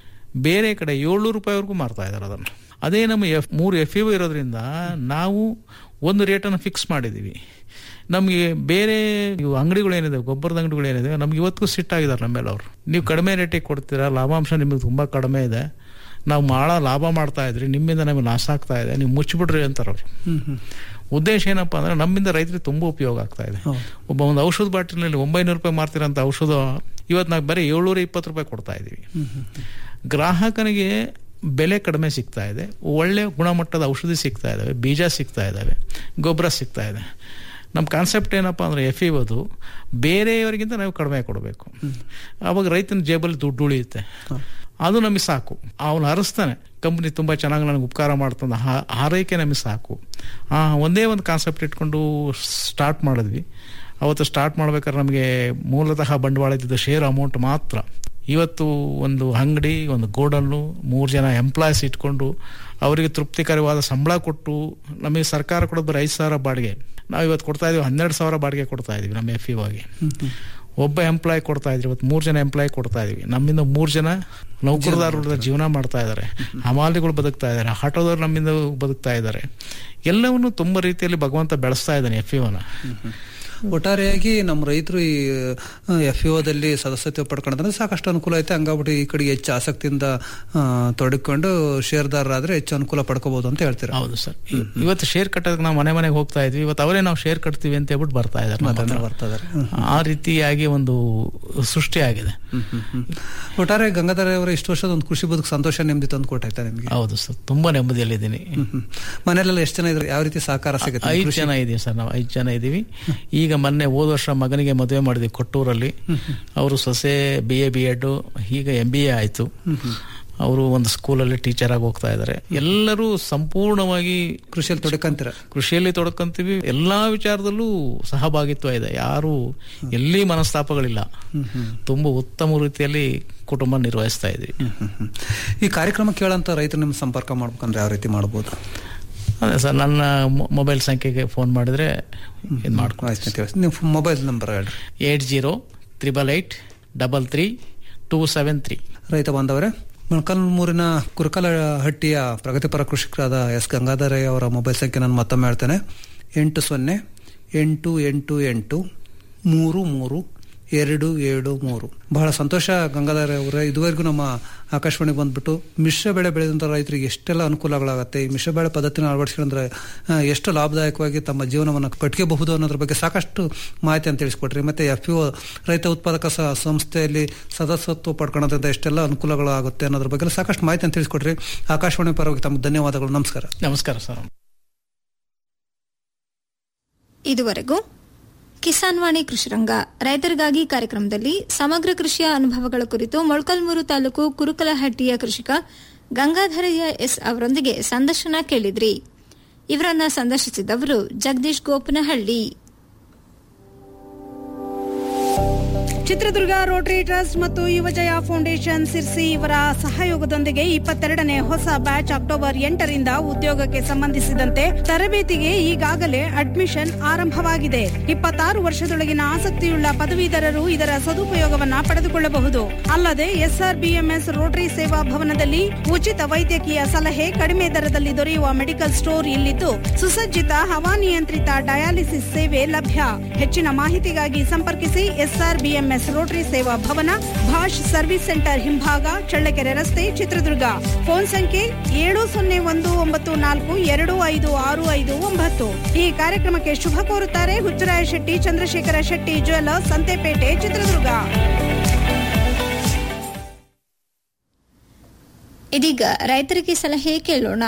ಬೇರೆ ಕಡೆ ಏಳ್ನೂರು ರೂಪಾಯಿವರೆಗೂ ಮಾರ್ತಾ ಇದ್ದಾರೆ ಅದನ್ನು ಅದೇ ನಮ್ಮ ಎಫ್ ಮೂರು ಎಫ್ ಇ ಇರೋದ್ರಿಂದ ನಾವು ಒಂದು ರೇಟನ್ನು ಫಿಕ್ಸ್ ಮಾಡಿದ್ದೀವಿ ನಮಗೆ ಬೇರೆ ಇವು ಅಂಗಡಿಗಳೇನಿದೆ ಗೊಬ್ಬರದ ಅಂಗಡಿಗಳೇನಿದೆ ನಮ್ಗೆ ಇವತ್ತಿಗೂ ಸಿಟ್ಟಾಗಿದ್ದಾರೆ ನಮ್ಮ ಮೇಲೆ ಅವರು ನೀವು ಕಡಿಮೆ ರೇಟಿಗೆ ಕೊಡ್ತೀರಾ ಲಾಭಾಂಶ ನಿಮಗೆ ತುಂಬ ಕಡಿಮೆ ಇದೆ ನಾವು ಭಾಳ ಲಾಭ ಮಾಡ್ತಾ ಇದ್ರಿ ನಿಮ್ಮಿಂದ ನಮಗೆ ಲಾಸ್ ಆಗ್ತಾ ಇದೆ ನೀವು ಮುಚ್ಚಿಬಿಡ್ರಿ ಅಂತಾರೆ ಅವರು ಉದ್ದೇಶ ಏನಪ್ಪಾ ಅಂದ್ರೆ ನಮ್ಮಿಂದ ರೈತರಿಗೆ ತುಂಬಾ ಉಪಯೋಗ ಆಗ್ತಾ ಇದೆ ಒಬ್ಬ ಒಂದು ಔಷಧ ಬಾಟಲಿನಲ್ಲಿ ಒಂಬೈನೂರು ರೂಪಾಯಿ ಮಾರ್ತಿರೋಂಥ ಔಷಧ ಇವತ್ತು ನಾವು ಬರೀ ಏಳ್ನೂರ ಇಪ್ಪತ್ತು ರೂಪಾಯಿ ಕೊಡ್ತಾ ಇದೀವಿ ಗ್ರಾಹಕನಿಗೆ ಬೆಲೆ ಕಡಿಮೆ ಸಿಗ್ತಾ ಇದೆ ಒಳ್ಳೆ ಗುಣಮಟ್ಟದ ಔಷಧಿ ಸಿಗ್ತಾ ಇದಾವೆ ಬೀಜ ಸಿಗ್ತಾ ಇದಾವೆ ಗೊಬ್ಬರ ಸಿಗ್ತಾ ಇದೆ ನಮ್ಮ ಕಾನ್ಸೆಪ್ಟ್ ಏನಪ್ಪಾ ಅಂದ್ರೆ ಎಫ್ ಇವುದು ಬೇರೆಯವರಿಗಿಂತ ನಾವು ಕಡಿಮೆ ಕೊಡಬೇಕು ಅವಾಗ ರೈತನ ಜೇಬಲ್ಲಿ ದುಡ್ಡು ಉಳಿಯುತ್ತೆ ಅದು ನಮಗೆ ಸಾಕು ಅವನು ಹರಿಸ್ತಾನೆ ಕಂಪ್ನಿ ತುಂಬ ಚೆನ್ನಾಗಿ ನನಗೆ ಉಪಕಾರ ಮಾಡ್ತಂದ ಹಾರೈಕೆ ನಮಗೆ ಸಾಕು ಆ ಒಂದೇ ಒಂದು ಕಾನ್ಸೆಪ್ಟ್ ಇಟ್ಕೊಂಡು ಸ್ಟಾರ್ಟ್ ಮಾಡಿದ್ವಿ ಅವತ್ತು ಸ್ಟಾರ್ಟ್ ಮಾಡ್ಬೇಕಾದ್ರೆ ನಮಗೆ ಮೂಲತಃ ಬಂಡವಾಳ ಇದ್ದಿದ್ದು ಶೇರ್ ಅಮೌಂಟ್ ಮಾತ್ರ ಇವತ್ತು ಒಂದು ಅಂಗಡಿ ಒಂದು ಗೋಡನ್ನು ಮೂರು ಜನ ಎಂಪ್ಲಾಯ್ಸ್ ಇಟ್ಕೊಂಡು ಅವರಿಗೆ ತೃಪ್ತಿಕರವಾದ ಸಂಬಳ ಕೊಟ್ಟು ನಮಗೆ ಸರ್ಕಾರ ಕೊಡೋದು ಬರೀ ಐದು ಸಾವಿರ ಬಾಡಿಗೆ ನಾವು ಇವತ್ತು ಕೊಡ್ತಾ ಇದೀವಿ ಹನ್ನೆರಡು ಸಾವಿರ ಬಾಡಿಗೆ ಕೊಡ್ತಾ ಇದೀವಿ ನಮ್ಮ ಎಫ್ ಇವಾಗಿ ಒಬ್ಬ ಎಂಪ್ಲಾಯ್ ಕೊಡ್ತಾ ಇದ್ರಿ ಇವತ್ತು ಮೂರು ಜನ ಎಂಪ್ಲಾಯ್ ಕೊಡ್ತಾ ಇದೀವಿ ನಮ್ಮಿಂದ ಮೂರು ಜನ ನೌಕರದಾರರ ಜೀವನ ಮಾಡ್ತಾ ಇದ್ದಾರೆ ಹಮಾಲಿಗಳು ಬದುಕ್ತಾ ಇದ್ದಾರೆ ಆಟೋದವ್ರು ನಮ್ಮಿಂದ ಬದುಕ್ತಾ ಇದ್ದಾರೆ ಎಲ್ಲವನ್ನು ತುಂಬ ರೀತಿಯಲ್ಲಿ ಭಗವಂತ ಬೆಳೆಸ್ತಾ ಇದ್ದಾನೆ ಎಫ್ ಇವನ ಒಟ್ಟಾರೆಯಾಗಿ ನಮ್ಮ ರೈತರು ಈ ಎಫ್ ದಲ್ಲಿ ಸದಸ್ಯತ್ವ ಪಡ್ಕೊಂಡ್ರೆ ಸಾಕಷ್ಟು ಅನುಕೂಲ ಐತೆ ಹಂಗಾಗ್ಬಿಟ್ಟು ಈ ಕಡೆಗೆ ಹೆಚ್ಚು ಆಸಕ್ತಿಯಿಂದ ಆ, ತೊಡಗಿಕೊಂಡು ಷೇರ್ದಾರರಾದ್ರೆ ಹೆಚ್ಚು ಅನುಕೂಲ ಪಡ್ಕೋಬಹುದು ಅಂತ ಹೇಳ್ತೀರಾ ಹೌದು ಸರ್ ಇವತ್ತು ಶೇರ್ ಕಟ್ಟೋದಕ್ಕೆ ನಾವು ಮನೆ ಮನೆಗೆ ಹೋಗ್ತಾ ಇದ್ವಿ ಇವತ್ತು ಅವರೇ ನಾವು ಶೇರ್ ಕಟ್ತೀವಿ ಅಂತ ಹೇಳ್ಬಿಟ್ಟು ಬರ್ತಾ ಇದ್ದಾರೆ ನಮ್ಮ ಮಾತಾಡ್ತಾ ಹತ್ರ. ಬರ್ತಾ ಇದಾರೆ. ಹ್ಮ್. ಆ ರೀತಿಯಾಗಿ ಒಂದು ಸೃಷ್ಟಿ ಆಗಿದೆ ಒಟ್ಟಾರೆ ಗಂಗಾಧರ ಅವರ ಇಷ್ಟು ವರ್ಷದ ಒಂದು ಕೃಷಿ ಬದುಕು ಸಂತೋಷ ನೆಮ್ಮದಿ ತಂದು ಕೊಟ್ಟಾಯ್ತಾ ನಿಮ್ಗೆ ಹೌದು ಸರ್ ತುಂಬಾ ನೆಮ್ಮದಿಯಲ್ಲಿದ್ದೀನಿ ಮನೆಯಲ್ಲೆಲ್ಲ ಎಷ್ಟು ಜನ ಇದ್ರೆ ಯಾವ ರೀತಿ ಸಹಕಾರ ಸಿಗುತ್ತೆ ಐದು ಕೃಷಿ- ಜನ ಇದೀವಿ ಸರ್ ನಾವು ಐದು ಜನ ಇದ್ದೀವಿ ಈಗ ಮೊನ್ನೆ ಹೋದ ವರ್ಷ ಮಗನಿಗೆ ಮದುವೆ ಮಾಡಿದ್ವಿ ಕೊಟ್ಟೂರಲ್ಲಿ ಅವರು ಸೊಸೆ ಬಿ ಎ ಬಿ ಎಡ್ ಈಗ ಎಂ ಬಿ ಎ ಆಯ್ತು ಅವರು ಒಂದು ಸ್ಕೂಲಲ್ಲಿ ಟೀಚರ್ ಆಗಿ ಹೋಗ್ತಾ ಇದ್ದಾರೆ ಎಲ್ಲರೂ ಸಂಪೂರ್ಣವಾಗಿ ಕೃಷಿಯಲ್ಲಿ ತೊಡಕಂತೀರ ಕೃಷಿಯಲ್ಲಿ ತೊಡಕಂತೀವಿ ಎಲ್ಲಾ ವಿಚಾರದಲ್ಲೂ ಸಹಭಾಗಿತ್ವ ಇದೆ ಯಾರು ಎಲ್ಲಿ ಮನಸ್ತಾಪಗಳಿಲ್ಲ ತುಂಬಾ ಉತ್ತಮ ರೀತಿಯಲ್ಲಿ ಕುಟುಂಬ ನಿರ್ವಹಿಸ್ತಾ ಇದ್ವಿ ಈ ಕಾರ್ಯಕ್ರಮ ಕೇಳಂತ ರೈತರು ನಿಮ್ ಸಂಪರ್ಕ ಮಾಡ್ಬೇಕಂದ್ರೆ ಯಾವ ರೀತಿ ಮಾಡ್ಬೋದು ಅದೇ ಸರ್ ನನ್ನ ಮೊ- ಮೊಬೈಲ್ ಸಂಖ್ಯೆಗೆ ಫೋನ್ ಮಾಡಿದ್ರೆ ಇದು ಮಾಡ್ಕೊಂಡು ನೀವು ಮೊಬೈಲ್ ನಂಬರ್ ಹೇಳ್ರಿ eight zero triple eight double three two seven three ರೈತ ಬಾಂಧವರೇ ಮೊಳಕಾಲ್ಮೂರಿನ ಕುರಕಲಹಟ್ಟಿಯ ಪ್ರಗತಿಪರ ಕೃಷಿಕರಾದ ಎಸ್ ಗಂಗಾಧರಯ್ಯ ಅವರ ಮೊಬೈಲ್ ಸಂಖ್ಯೆ ನಾನು ಮತ್ತೊಮ್ಮೆ ಹೇಳ್ತೇನೆ ಎಂಟು ಸೊನ್ನೆ ಎಂಟು ಎಂಟು ಎಂಟು ಮೂರು ಮೂರು ಎರಡು ಏಳು ಮೂರು ಬಹಳ ಸಂತೋಷ ಗಂಗಾಧರ ಅವರೇ ಇದುವರೆಗೂ ನಮ್ಮ ಆಕಾಶವಾಣಿಗೆ ಬಂದ್ಬಿಟ್ಟು ಮಿಶ್ರ ಬೆಳೆ ಬೆಳೆದಂಥ ರೈತರಿಗೆ ಎಷ್ಟೆಲ್ಲ ಅನುಕೂಲಗಳಾಗುತ್ತೆ ಈ ಮಿಶ್ರ ಬೆಳೆ ಪದ್ಧತಿನ ಅಳವಡಿಸ್ಕೊಂಡ್ರೆ ಆ, ಎಷ್ಟು ಲಾಭದಾಯಕವಾಗಿ ತಮ್ಮ ಜೀವನವನ್ನು ಕಟ್ಕೋಬಹುದು ಅನ್ನೋದ್ರ ಬಗ್ಗೆ ಸಾಕಷ್ಟು ಮಾಹಿತಿಯನ್ನು ತಿಳಿಸ್ಕೊಟ್ರಿ ಮತ್ತೆ ಎಫ್ ರೈತ ಉತ್ಪಾದಕ ಸ- ಸಂಸ್ಥೆಯಲ್ಲಿ ಸದಸ್ಯತ್ವ ಪಡ್ಕೊಳ್ಳೋದ್ರಿಂದ ಎಷ್ಟೆಲ್ಲ ಅನುಕೂಲಗಳು ಆಗುತ್ತೆ ಅನ್ನೋದ್ರ ಬಗ್ಗೆ ಸಾಕಷ್ಟು ಮಾಹಿತಿಯನ್ನು ತಿಳಿಸ್ಕೊಟ್ರಿ ಆಕಾಶವಾಣಿ ಪರವಾಗಿ ತಮಗೆ ಧನ್ಯವಾದಗಳು ನಮಸ್ಕಾರ ನಮಸ್ಕಾರ ಸರ್ ಇದುವರೆಗೂ ಕಿಸಾನ್ ವಾಣಿ ಕೃಷಿರಂಗ ರೈತರಿಗಾಗಿ ಕಾರ್ಯಕ್ರಮದಲ್ಲಿ ಸಮಗ್ರ ಕೃಷಿಯ ಅನುಭವಗಳ ಕುರಿತು ಮೊಳಕಲ್ಮೂರು ತಾಲೂಕು ಕುರುಕಲಹಟ್ಟಿಯ ಕೃಷಿಕ ಗಂಗಾಧರಯ್ಯ ಎಸ್ ಅವರೊಂದಿಗೆ ಸಂದರ್ಶನ ಕೇಳಿದ್ರಿ ಇವರನ್ನ ಸಂದರ್ಶಿಸಿದವರು ಜಗದೀಶ್ ಗೋಪನಹಳ್ಳಿ ಚಿತ್ರದುರ್ಗ ರೋಟರಿ ಟ್ರಸ್ಟ್ ಮತ್ತು ಯುವಜಯ ಫೌಂಡೇಶನ್ ಸಿರ್ಸಿ ಇವರ ಸಹಯೋಗದೊಂದಿಗೆ ಇಪ್ಪತ್ತೆರಡನೇ ಹೊಸ ಬ್ಯಾಚ್ ಅಕ್ಟೋಬರ್ ಎಂಟರಿಂದ ಉದ್ಯೋಗಕ್ಕೆ ಸಂಬಂಧಿಸಿದಂತೆ ತರಬೇತಿಗೆ ಈಗಾಗಲೇ ಅಡ್ಮಿಷನ್ ಆರಂಭವಾಗಿದೆ ಇಪ್ಪತ್ತಾರು ವರ್ಷದೊಳಗಿನ ಆಸಕ್ತಿಯುಳ್ಳ ಪದವೀಧರರು ಇದರ ಸದುಪಯೋಗವನ್ನ ಪಡೆದುಕೊಳ್ಳಬಹುದು ಅಲ್ಲದೆ ಎಸ್ಆರ್ಬಿಎಂಎಸ್ ರೋಟರಿ ಸೇವಾ ಭವನದಲ್ಲಿ ಉಚಿತ ವೈದ್ಯಕೀಯ ಸಲಹೆ ಕಡಿಮೆ ದರದಲ್ಲಿ ದೊರೆಯುವ ಮೆಡಿಕಲ್ ಸ್ಟೋರ್ ಇಲ್ಲಿದ್ದು ಸುಸಜ್ಜಿತ ಹವಾನಿಯಂತ್ರಿತ ಡಯಾಲಿಸಿಸ್ ಸೇವೆ ಲಭ್ಯ ಹೆಚ್ಚಿನ ಮಾಹಿತಿಗಾಗಿ ಸಂಪರ್ಕಿಸಿ ಎಸ್ಆರ್ಬಿಎಂಎಸ್ ರೋಟರಿ ಸೇವಾ ಭವನ ಭಾಷ್ ಸರ್ವಿಸ್ ಸೆಂಟರ್ ಹಿಂಭಾಗ ಚಳ್ಳಕೆರೆ ರಸ್ತೆ ಚಿತ್ರದುರ್ಗ ಫೋನ್ ಸಂಖ್ಯೆ ಏಳು ಸೊನ್ನೆ ಒಂದು ಒಂಬತ್ತು ನಾಲ್ಕು ಎರಡು ಐದು ಆರು ಐದು ಒಂಬತ್ತು ಈ ಕಾರ್ಯಕ್ರಮಕ್ಕೆ ಶುಭ ಕೋರುತ್ತಾರೆ ಹುಚ್ಚರಾಯ ಶೆಟ್ಟಿ ಚಂದ್ರಶೇಖರ ಶೆಟ್ಟಿ ಜ್ಯುವೆಲ್ಲರ್ಸ್ ಸಂತೆಪೇಟೆ ಚಿತ್ರದುರ್ಗ ಇದೀಗ ರೈತರಿಗೆ ಸಲಹೆ ಕೇಳೋಣ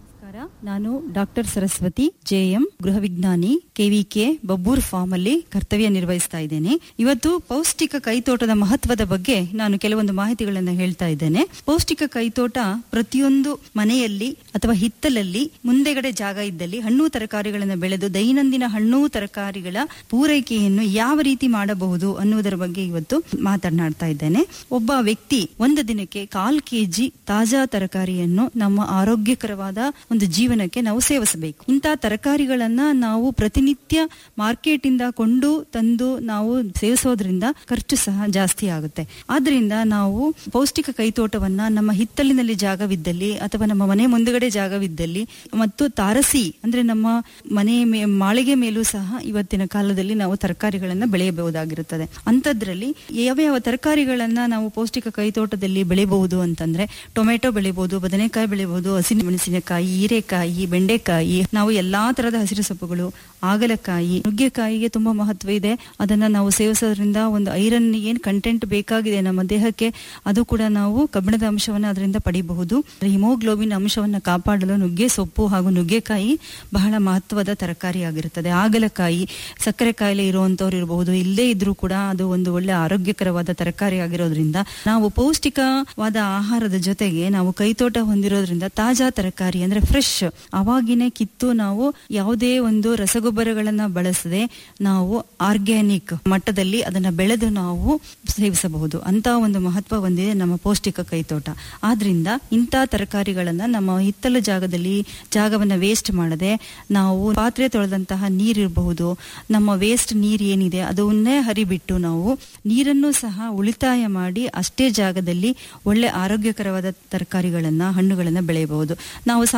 ನಾನು ಡಾಕ್ಟರ್ ಸರಸ್ವತಿ ಜೆಎಂ ಗೃಹ ವಿಜ್ಞಾನಿ ಕೆವಿಕೆ ಬಬ್ಬೂರ್ ಫಾರ್ಮ್ ಅಲ್ಲಿ ಕರ್ತವ್ಯ ನಿರ್ವಹಿಸ್ತಾ ಇದ್ದೇನೆ ಇವತ್ತು ಪೌಷ್ಟಿಕ ಕೈತೋಟದ ಮಹತ್ವದ ಬಗ್ಗೆ ನಾನು ಕೆಲವೊಂದು ಮಾಹಿತಿಗಳನ್ನು ಹೇಳ್ತಾ ಇದ್ದೇನೆ ಪೌಷ್ಟಿಕ ಕೈತೋಟ ಪ್ರತಿಯೊಂದು ಮನೆಯಲ್ಲಿ ಅಥವಾ ಹಿತ್ತಲಲ್ಲಿ ಮುಂದೆಗಡೆ ಜಾಗ ಇದ್ದಲ್ಲಿ ಹಣ್ಣು ತರಕಾರಿಗಳನ್ನು ಬೆಳೆದು ದೈನಂದಿನ ಹಣ್ಣು ತರಕಾರಿಗಳ ಪೂರೈಕೆಯನ್ನು ಯಾವ ರೀತಿ ಮಾಡಬಹುದು ಅನ್ನುವುದರ ಬಗ್ಗೆ ಇವತ್ತು ಮಾತನಾಡ್ತಾ ಇದ್ದೇನೆ ಒಬ್ಬ ವ್ಯಕ್ತಿ ಒಂದು ದಿನಕ್ಕೆ ಕಾಲ್ ಕೆಜಿ ತಾಜಾ ತರಕಾರಿಯನ್ನು ನಮ್ಮ ಆರೋಗ್ಯಕರವಾದ ಒಂದು ಜೀವನಕ್ಕೆ ನಾವು ಸೇವಿಸಬೇಕು ಇಂಥ ತರಕಾರಿಗಳನ್ನ ನಾವು ಪ್ರತಿನಿತ್ಯ ಮಾರ್ಕೆಟ್ ಇಂದ ಕೊಂಡು ತಂದು ನಾವು ಸೇವಿಸೋದ್ರಿಂದ ಖರ್ಚು ಸಹ ಜಾಸ್ತಿ ಆಗುತ್ತೆ ಆದ್ರಿಂದ ನಾವು ಪೌಷ್ಟಿಕ ಕೈತೋಟವನ್ನ ನಮ್ಮ ಹಿತ್ತಲಿನಲ್ಲಿ ಜಾಗವಿದ್ದಲ್ಲಿ ಅಥವಾ ನಮ್ಮ ಮನೆ ಮುಂದುಗಡೆ ಜಾಗವಿದ್ದಲ್ಲಿ ಮತ್ತು ತಾರಸಿ ಅಂದ್ರೆ ನಮ್ಮ ಮನೆ ಮೇ- ಮಾಳಿಗೆ ಮೇಲೂ ಸಹ ಇವತ್ತಿನ ಕಾಲದಲ್ಲಿ ನಾವು ತರಕಾರಿಗಳನ್ನ ಬೆಳೆಯಬಹುದಾಗಿರುತ್ತದೆ ಅಂಥದ್ರಲ್ಲಿ ಯಾವ ಯಾವ ತರಕಾರಿಗಳನ್ನ ನಾವು ಪೌಷ್ಟಿಕ ಕೈತೋಟದಲ್ಲಿ ಬೆಳೆಯಬಹುದು ಅಂತಂದ್ರೆ ಟೊಮೆಟೊ ಬೆಳೆಯಬಹುದು ಬದನೆಕಾಯಿ ಬೆಳೆಯಬಹುದು ಹಸಿರು ಮೆಣಸಿನಕಾಯಿ ಹೀರೆಕಾಯಿ ಬೆಂಡೆಕಾಯಿ ನಾವು ಎಲ್ಲಾ ತರದ ಹಸಿರು ಸೊಪ್ಪುಗಳು ಆಗಲಕಾಯಿ ನುಗ್ಗೆಕಾಯಿಗೆ ತುಂಬಾ ಮಹತ್ವ ಇದೆ ಅದನ್ನ ನಾವು ಸೇವಿಸೋದ್ರಿಂದ ಒಂದು ಐರನ್ ಏನ್ ಕಂಟೆಂಟ್ ಬೇಕಾಗಿದೆ ನಮ್ಮ ದೇಹಕ್ಕೆ ಅದು ಕೂಡ ನಾವು ಕಬ್ಬಿಣದ ಅಂಶವನ್ನ ಅದರಿಂದ ಪಡಿಬಹುದು ಹಿಮೋಗ್ಲೋಬಿನ್ ಅಂಶವನ್ನ ಕಾಪಾಡಲು ನುಗ್ಗೆ ಸೊಪ್ಪು ಹಾಗೂ ನುಗ್ಗೆಕಾಯಿ ಬಹಳ ಮಹತ್ವದ ತರಕಾರಿ ಆಗಿರುತ್ತದೆ ಆಗಲಕಾಯಿ ಸಕ್ಕರೆ ಕಾಯಿಲೆ ಇರುವಂತವ್ರು ಇರಬಹುದು ಇಲ್ಲೇ ಇದ್ರೂ ಕೂಡ ಅದು ಒಂದು ಒಳ್ಳೆ ಆರೋಗ್ಯಕರವಾದ ತರಕಾರಿ ಆಗಿರೋದ್ರಿಂದ ನಾವು ಪೌಷ್ಟಿಕವಾದ ಆಹಾರದ ಜೊತೆಗೆ ನಾವು ಕೈತೋಟ ಹೊಂದಿರೋದ್ರಿಂದ ತಾಜಾ ತರಕಾರಿ ಅಂದ್ರೆ ಫ್ರೆಶ್ ಅವಾಗಿನೇ ಕಿತ್ತು ನಾವು ಯಾವುದೇ ಒಂದು ರಸಗೊಬ್ಬರಗಳನ್ನ ಬಳಸದೆ ನಾವು ಆರ್ಗ್ಯಾನಿಕ್ ಮಟ್ಟದಲ್ಲಿ ಅದನ್ನ ಬೆಳೆದು ನಾವು ಸೇವಿಸಬಹುದು ಅಂತ ಒಂದು ಮಹತ್ವ ಹೊಂದಿದೆ ನಮ್ಮ ಪೌಷ್ಟಿಕ ಕೈತೋಟ ಆದ್ರಿಂದ ಇಂಥ ತರಕಾರಿಗಳನ್ನ ನಮ್ಮ ಹಿತ್ತಲ ಜಾಗದಲ್ಲಿ ಜಾಗವನ್ನ ವೇಸ್ಟ್ ಮಾಡದೆ ನಾವು ಪಾತ್ರೆ ತೊಳೆದಂತಹ ನೀರಿರಬಹುದು ನಮ್ಮ ವೇಸ್ಟ್ ನೀರ್ ಏನಿದೆ ಅದನ್ನೇ ಹರಿಬಿಟ್ಟು ನಾವು ನೀರನ್ನು ಸಹ ಉಳಿತಾಯ ಮಾಡಿ ಅಷ್ಟೇ ಜಾಗದಲ್ಲಿ ಒಳ್ಳೆ ಆರೋಗ್ಯಕರವಾದ ತರಕಾರಿಗಳನ್ನ ಹಣ್ಣುಗಳನ್ನ ಬೆಳೆಯಬಹುದು ನಾವು ಸಾಮಾನ್ಯವಾಗಿ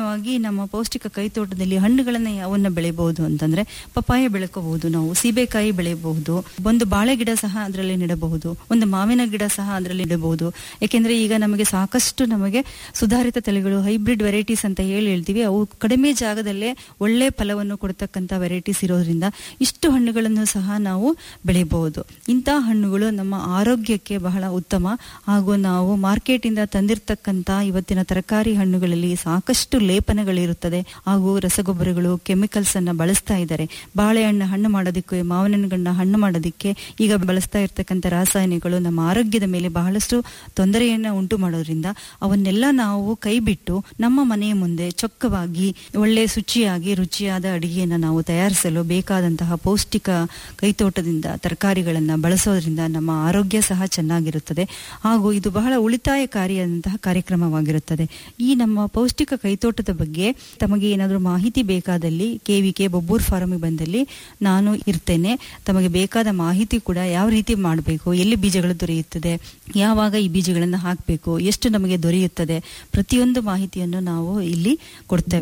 ಸಾಮಾನ್ಯವಾಗಿ ನಮ್ಮ ಪೌಷ್ಟಿಕ ಕೈತೋಟದಲ್ಲಿ ಹಣ್ಣುಗಳನ್ನ ಯಾವನ್ನ ಬೆಳೆಯಬಹುದು ಅಂತಂದ್ರೆ ಪಪಾಯ ಬೆಳ್ಕೋಬಹುದು ನಾವು ಸೀಬೆಕಾಯಿ ಬೆಳೆಯಬಹುದು ಒಂದು ಬಾಳೆ ಗಿಡ ಸಹ ಅದರಲ್ಲಿ ನೆಡಬಹುದು ಒಂದು ಮಾವಿನ ಗಿಡ ಸಹ ಅದರಲ್ಲಿ ನೆಡಬಹುದು ಯಾಕೆಂದ್ರೆ ಈಗ ನಮಗೆ ಸಾಕಷ್ಟು ನಮಗೆ ಸುಧಾರಿತ ತಳಿಗಳು ಹೈಬ್ರಿಡ್ ವೆರೈಟೀಸ್ ಅಂತ ಹೇಳಿ ಹೇಳ್ತೀವಿ ಅವು ಕಡಿಮೆ ಜಾಗದಲ್ಲೇ ಒಳ್ಳೆ ಫಲವನ್ನು ಕೊಡ್ತಕ್ಕಂಥ ವೆರೈಟೀಸ್ ಇರೋದ್ರಿಂದ ಇಷ್ಟು ಹಣ್ಣುಗಳನ್ನು ಸಹ ನಾವು ಬೆಳೆಯಬಹುದು ಇಂತಹ ಹಣ್ಣುಗಳು ನಮ್ಮ ಆರೋಗ್ಯಕ್ಕೆ ಬಹಳ ಉತ್ತಮ ಹಾಗೂ ನಾವು ಮಾರ್ಕೆಟ್ ಇಂದ ತಂದಿರತಕ್ಕಂತ ಇವತ್ತಿನ ತರಕಾರಿ ಹಣ್ಣುಗಳಲ್ಲಿ ಸಾಕಷ್ಟು ಲೇಪನಗಳಿರುತ್ತದೆ ಹಾಗೂ ರಸಗೊಬ್ಬರಗಳು ಕೆಮಿಕಲ್ಸ್ ಅನ್ನ ಬಳಸ್ತಾ ಇದ್ದಾರೆ ಬಾಳೆಹಣ್ಣು ಹಣ್ಣು ಮಾಡೋದಕ್ಕೆ ಮಾವಿನ ಹಣ್ಣುಗಳನ್ನ ಹಣ್ಣು ಮಾಡೋದಕ್ಕೆ ಈಗ ಬಳಸ್ತಾ ಇರ್ತಕ್ಕಂಥ ರಾಸಾಯನಿಕಗಳು ನಮ್ಮ ಆರೋಗ್ಯದ ಮೇಲೆ ಬಹಳಷ್ಟು ತೊಂದರೆಯನ್ನ ಉಂಟು ಮಾಡೋದ್ರಿಂದ ಅವನ್ನೆಲ್ಲ ನಾವು ಕೈ ಬಿಟ್ಟು ನಮ್ಮ ಮನೆಯ ಮುಂದೆ ಚೊಕ್ಕವಾಗಿ ಒಳ್ಳೆ ಶುಚಿಯಾಗಿ ರುಚಿಯಾದ ಅಡಿಗೆಯನ್ನು ನಾವು ತಯಾರಿಸಲು ಬೇಕಾದಂತಹ ಪೌಷ್ಟಿಕ ಕೈತೋಟದಿಂದ ತರಕಾರಿಗಳನ್ನ ಬಳಸೋದ್ರಿಂದ ನಮ್ಮ ಆರೋಗ್ಯ ಸಹ ಚೆನ್ನಾಗಿರುತ್ತದೆ ಹಾಗೂ ಇದು ಬಹಳ ಉಳಿತಾಯಕಾರಿಯಾದಂತಹ ಕಾರ್ಯಕ್ರಮವಾಗಿರುತ್ತದೆ ಈ ನಮ್ಮ ಪೌಷ್ಟಿಕ ಕೈತೋಟದ ಬಗ್ಗೆ ತಮಗೆ ಏನಾದರೂ ಮಾಹಿತಿ ಬೇಕಾದಲ್ಲಿ ಕೆವಿಕೆ ಬೊಬ್ಬೂರ್ ಫಾರಂ ಬಂದಲ್ಲಿ ನಾನು ಇರ್ತೇನೆ ತಮಗೆ ಬೇಕಾದ ಮಾಹಿತಿ ಕೂಡ ಯಾವ ರೀತಿ ಮಾಡಬೇಕು ಎಲ್ಲಿ ಬೀಜಗಳು ದೊರೆಯುತ್ತದೆ ಯಾವಾಗ ಈ ಬೀಜಗಳನ್ನು ಹಾಕಬೇಕು ಎಷ್ಟು ನಮಗೆ ದೊರೆಯುತ್ತದೆ ಪ್ರತಿಯೊಂದು ಮಾಹಿತಿಯನ್ನು ನಾವು ಇಲ್ಲಿ ಕೊಡ್ತೇವೆ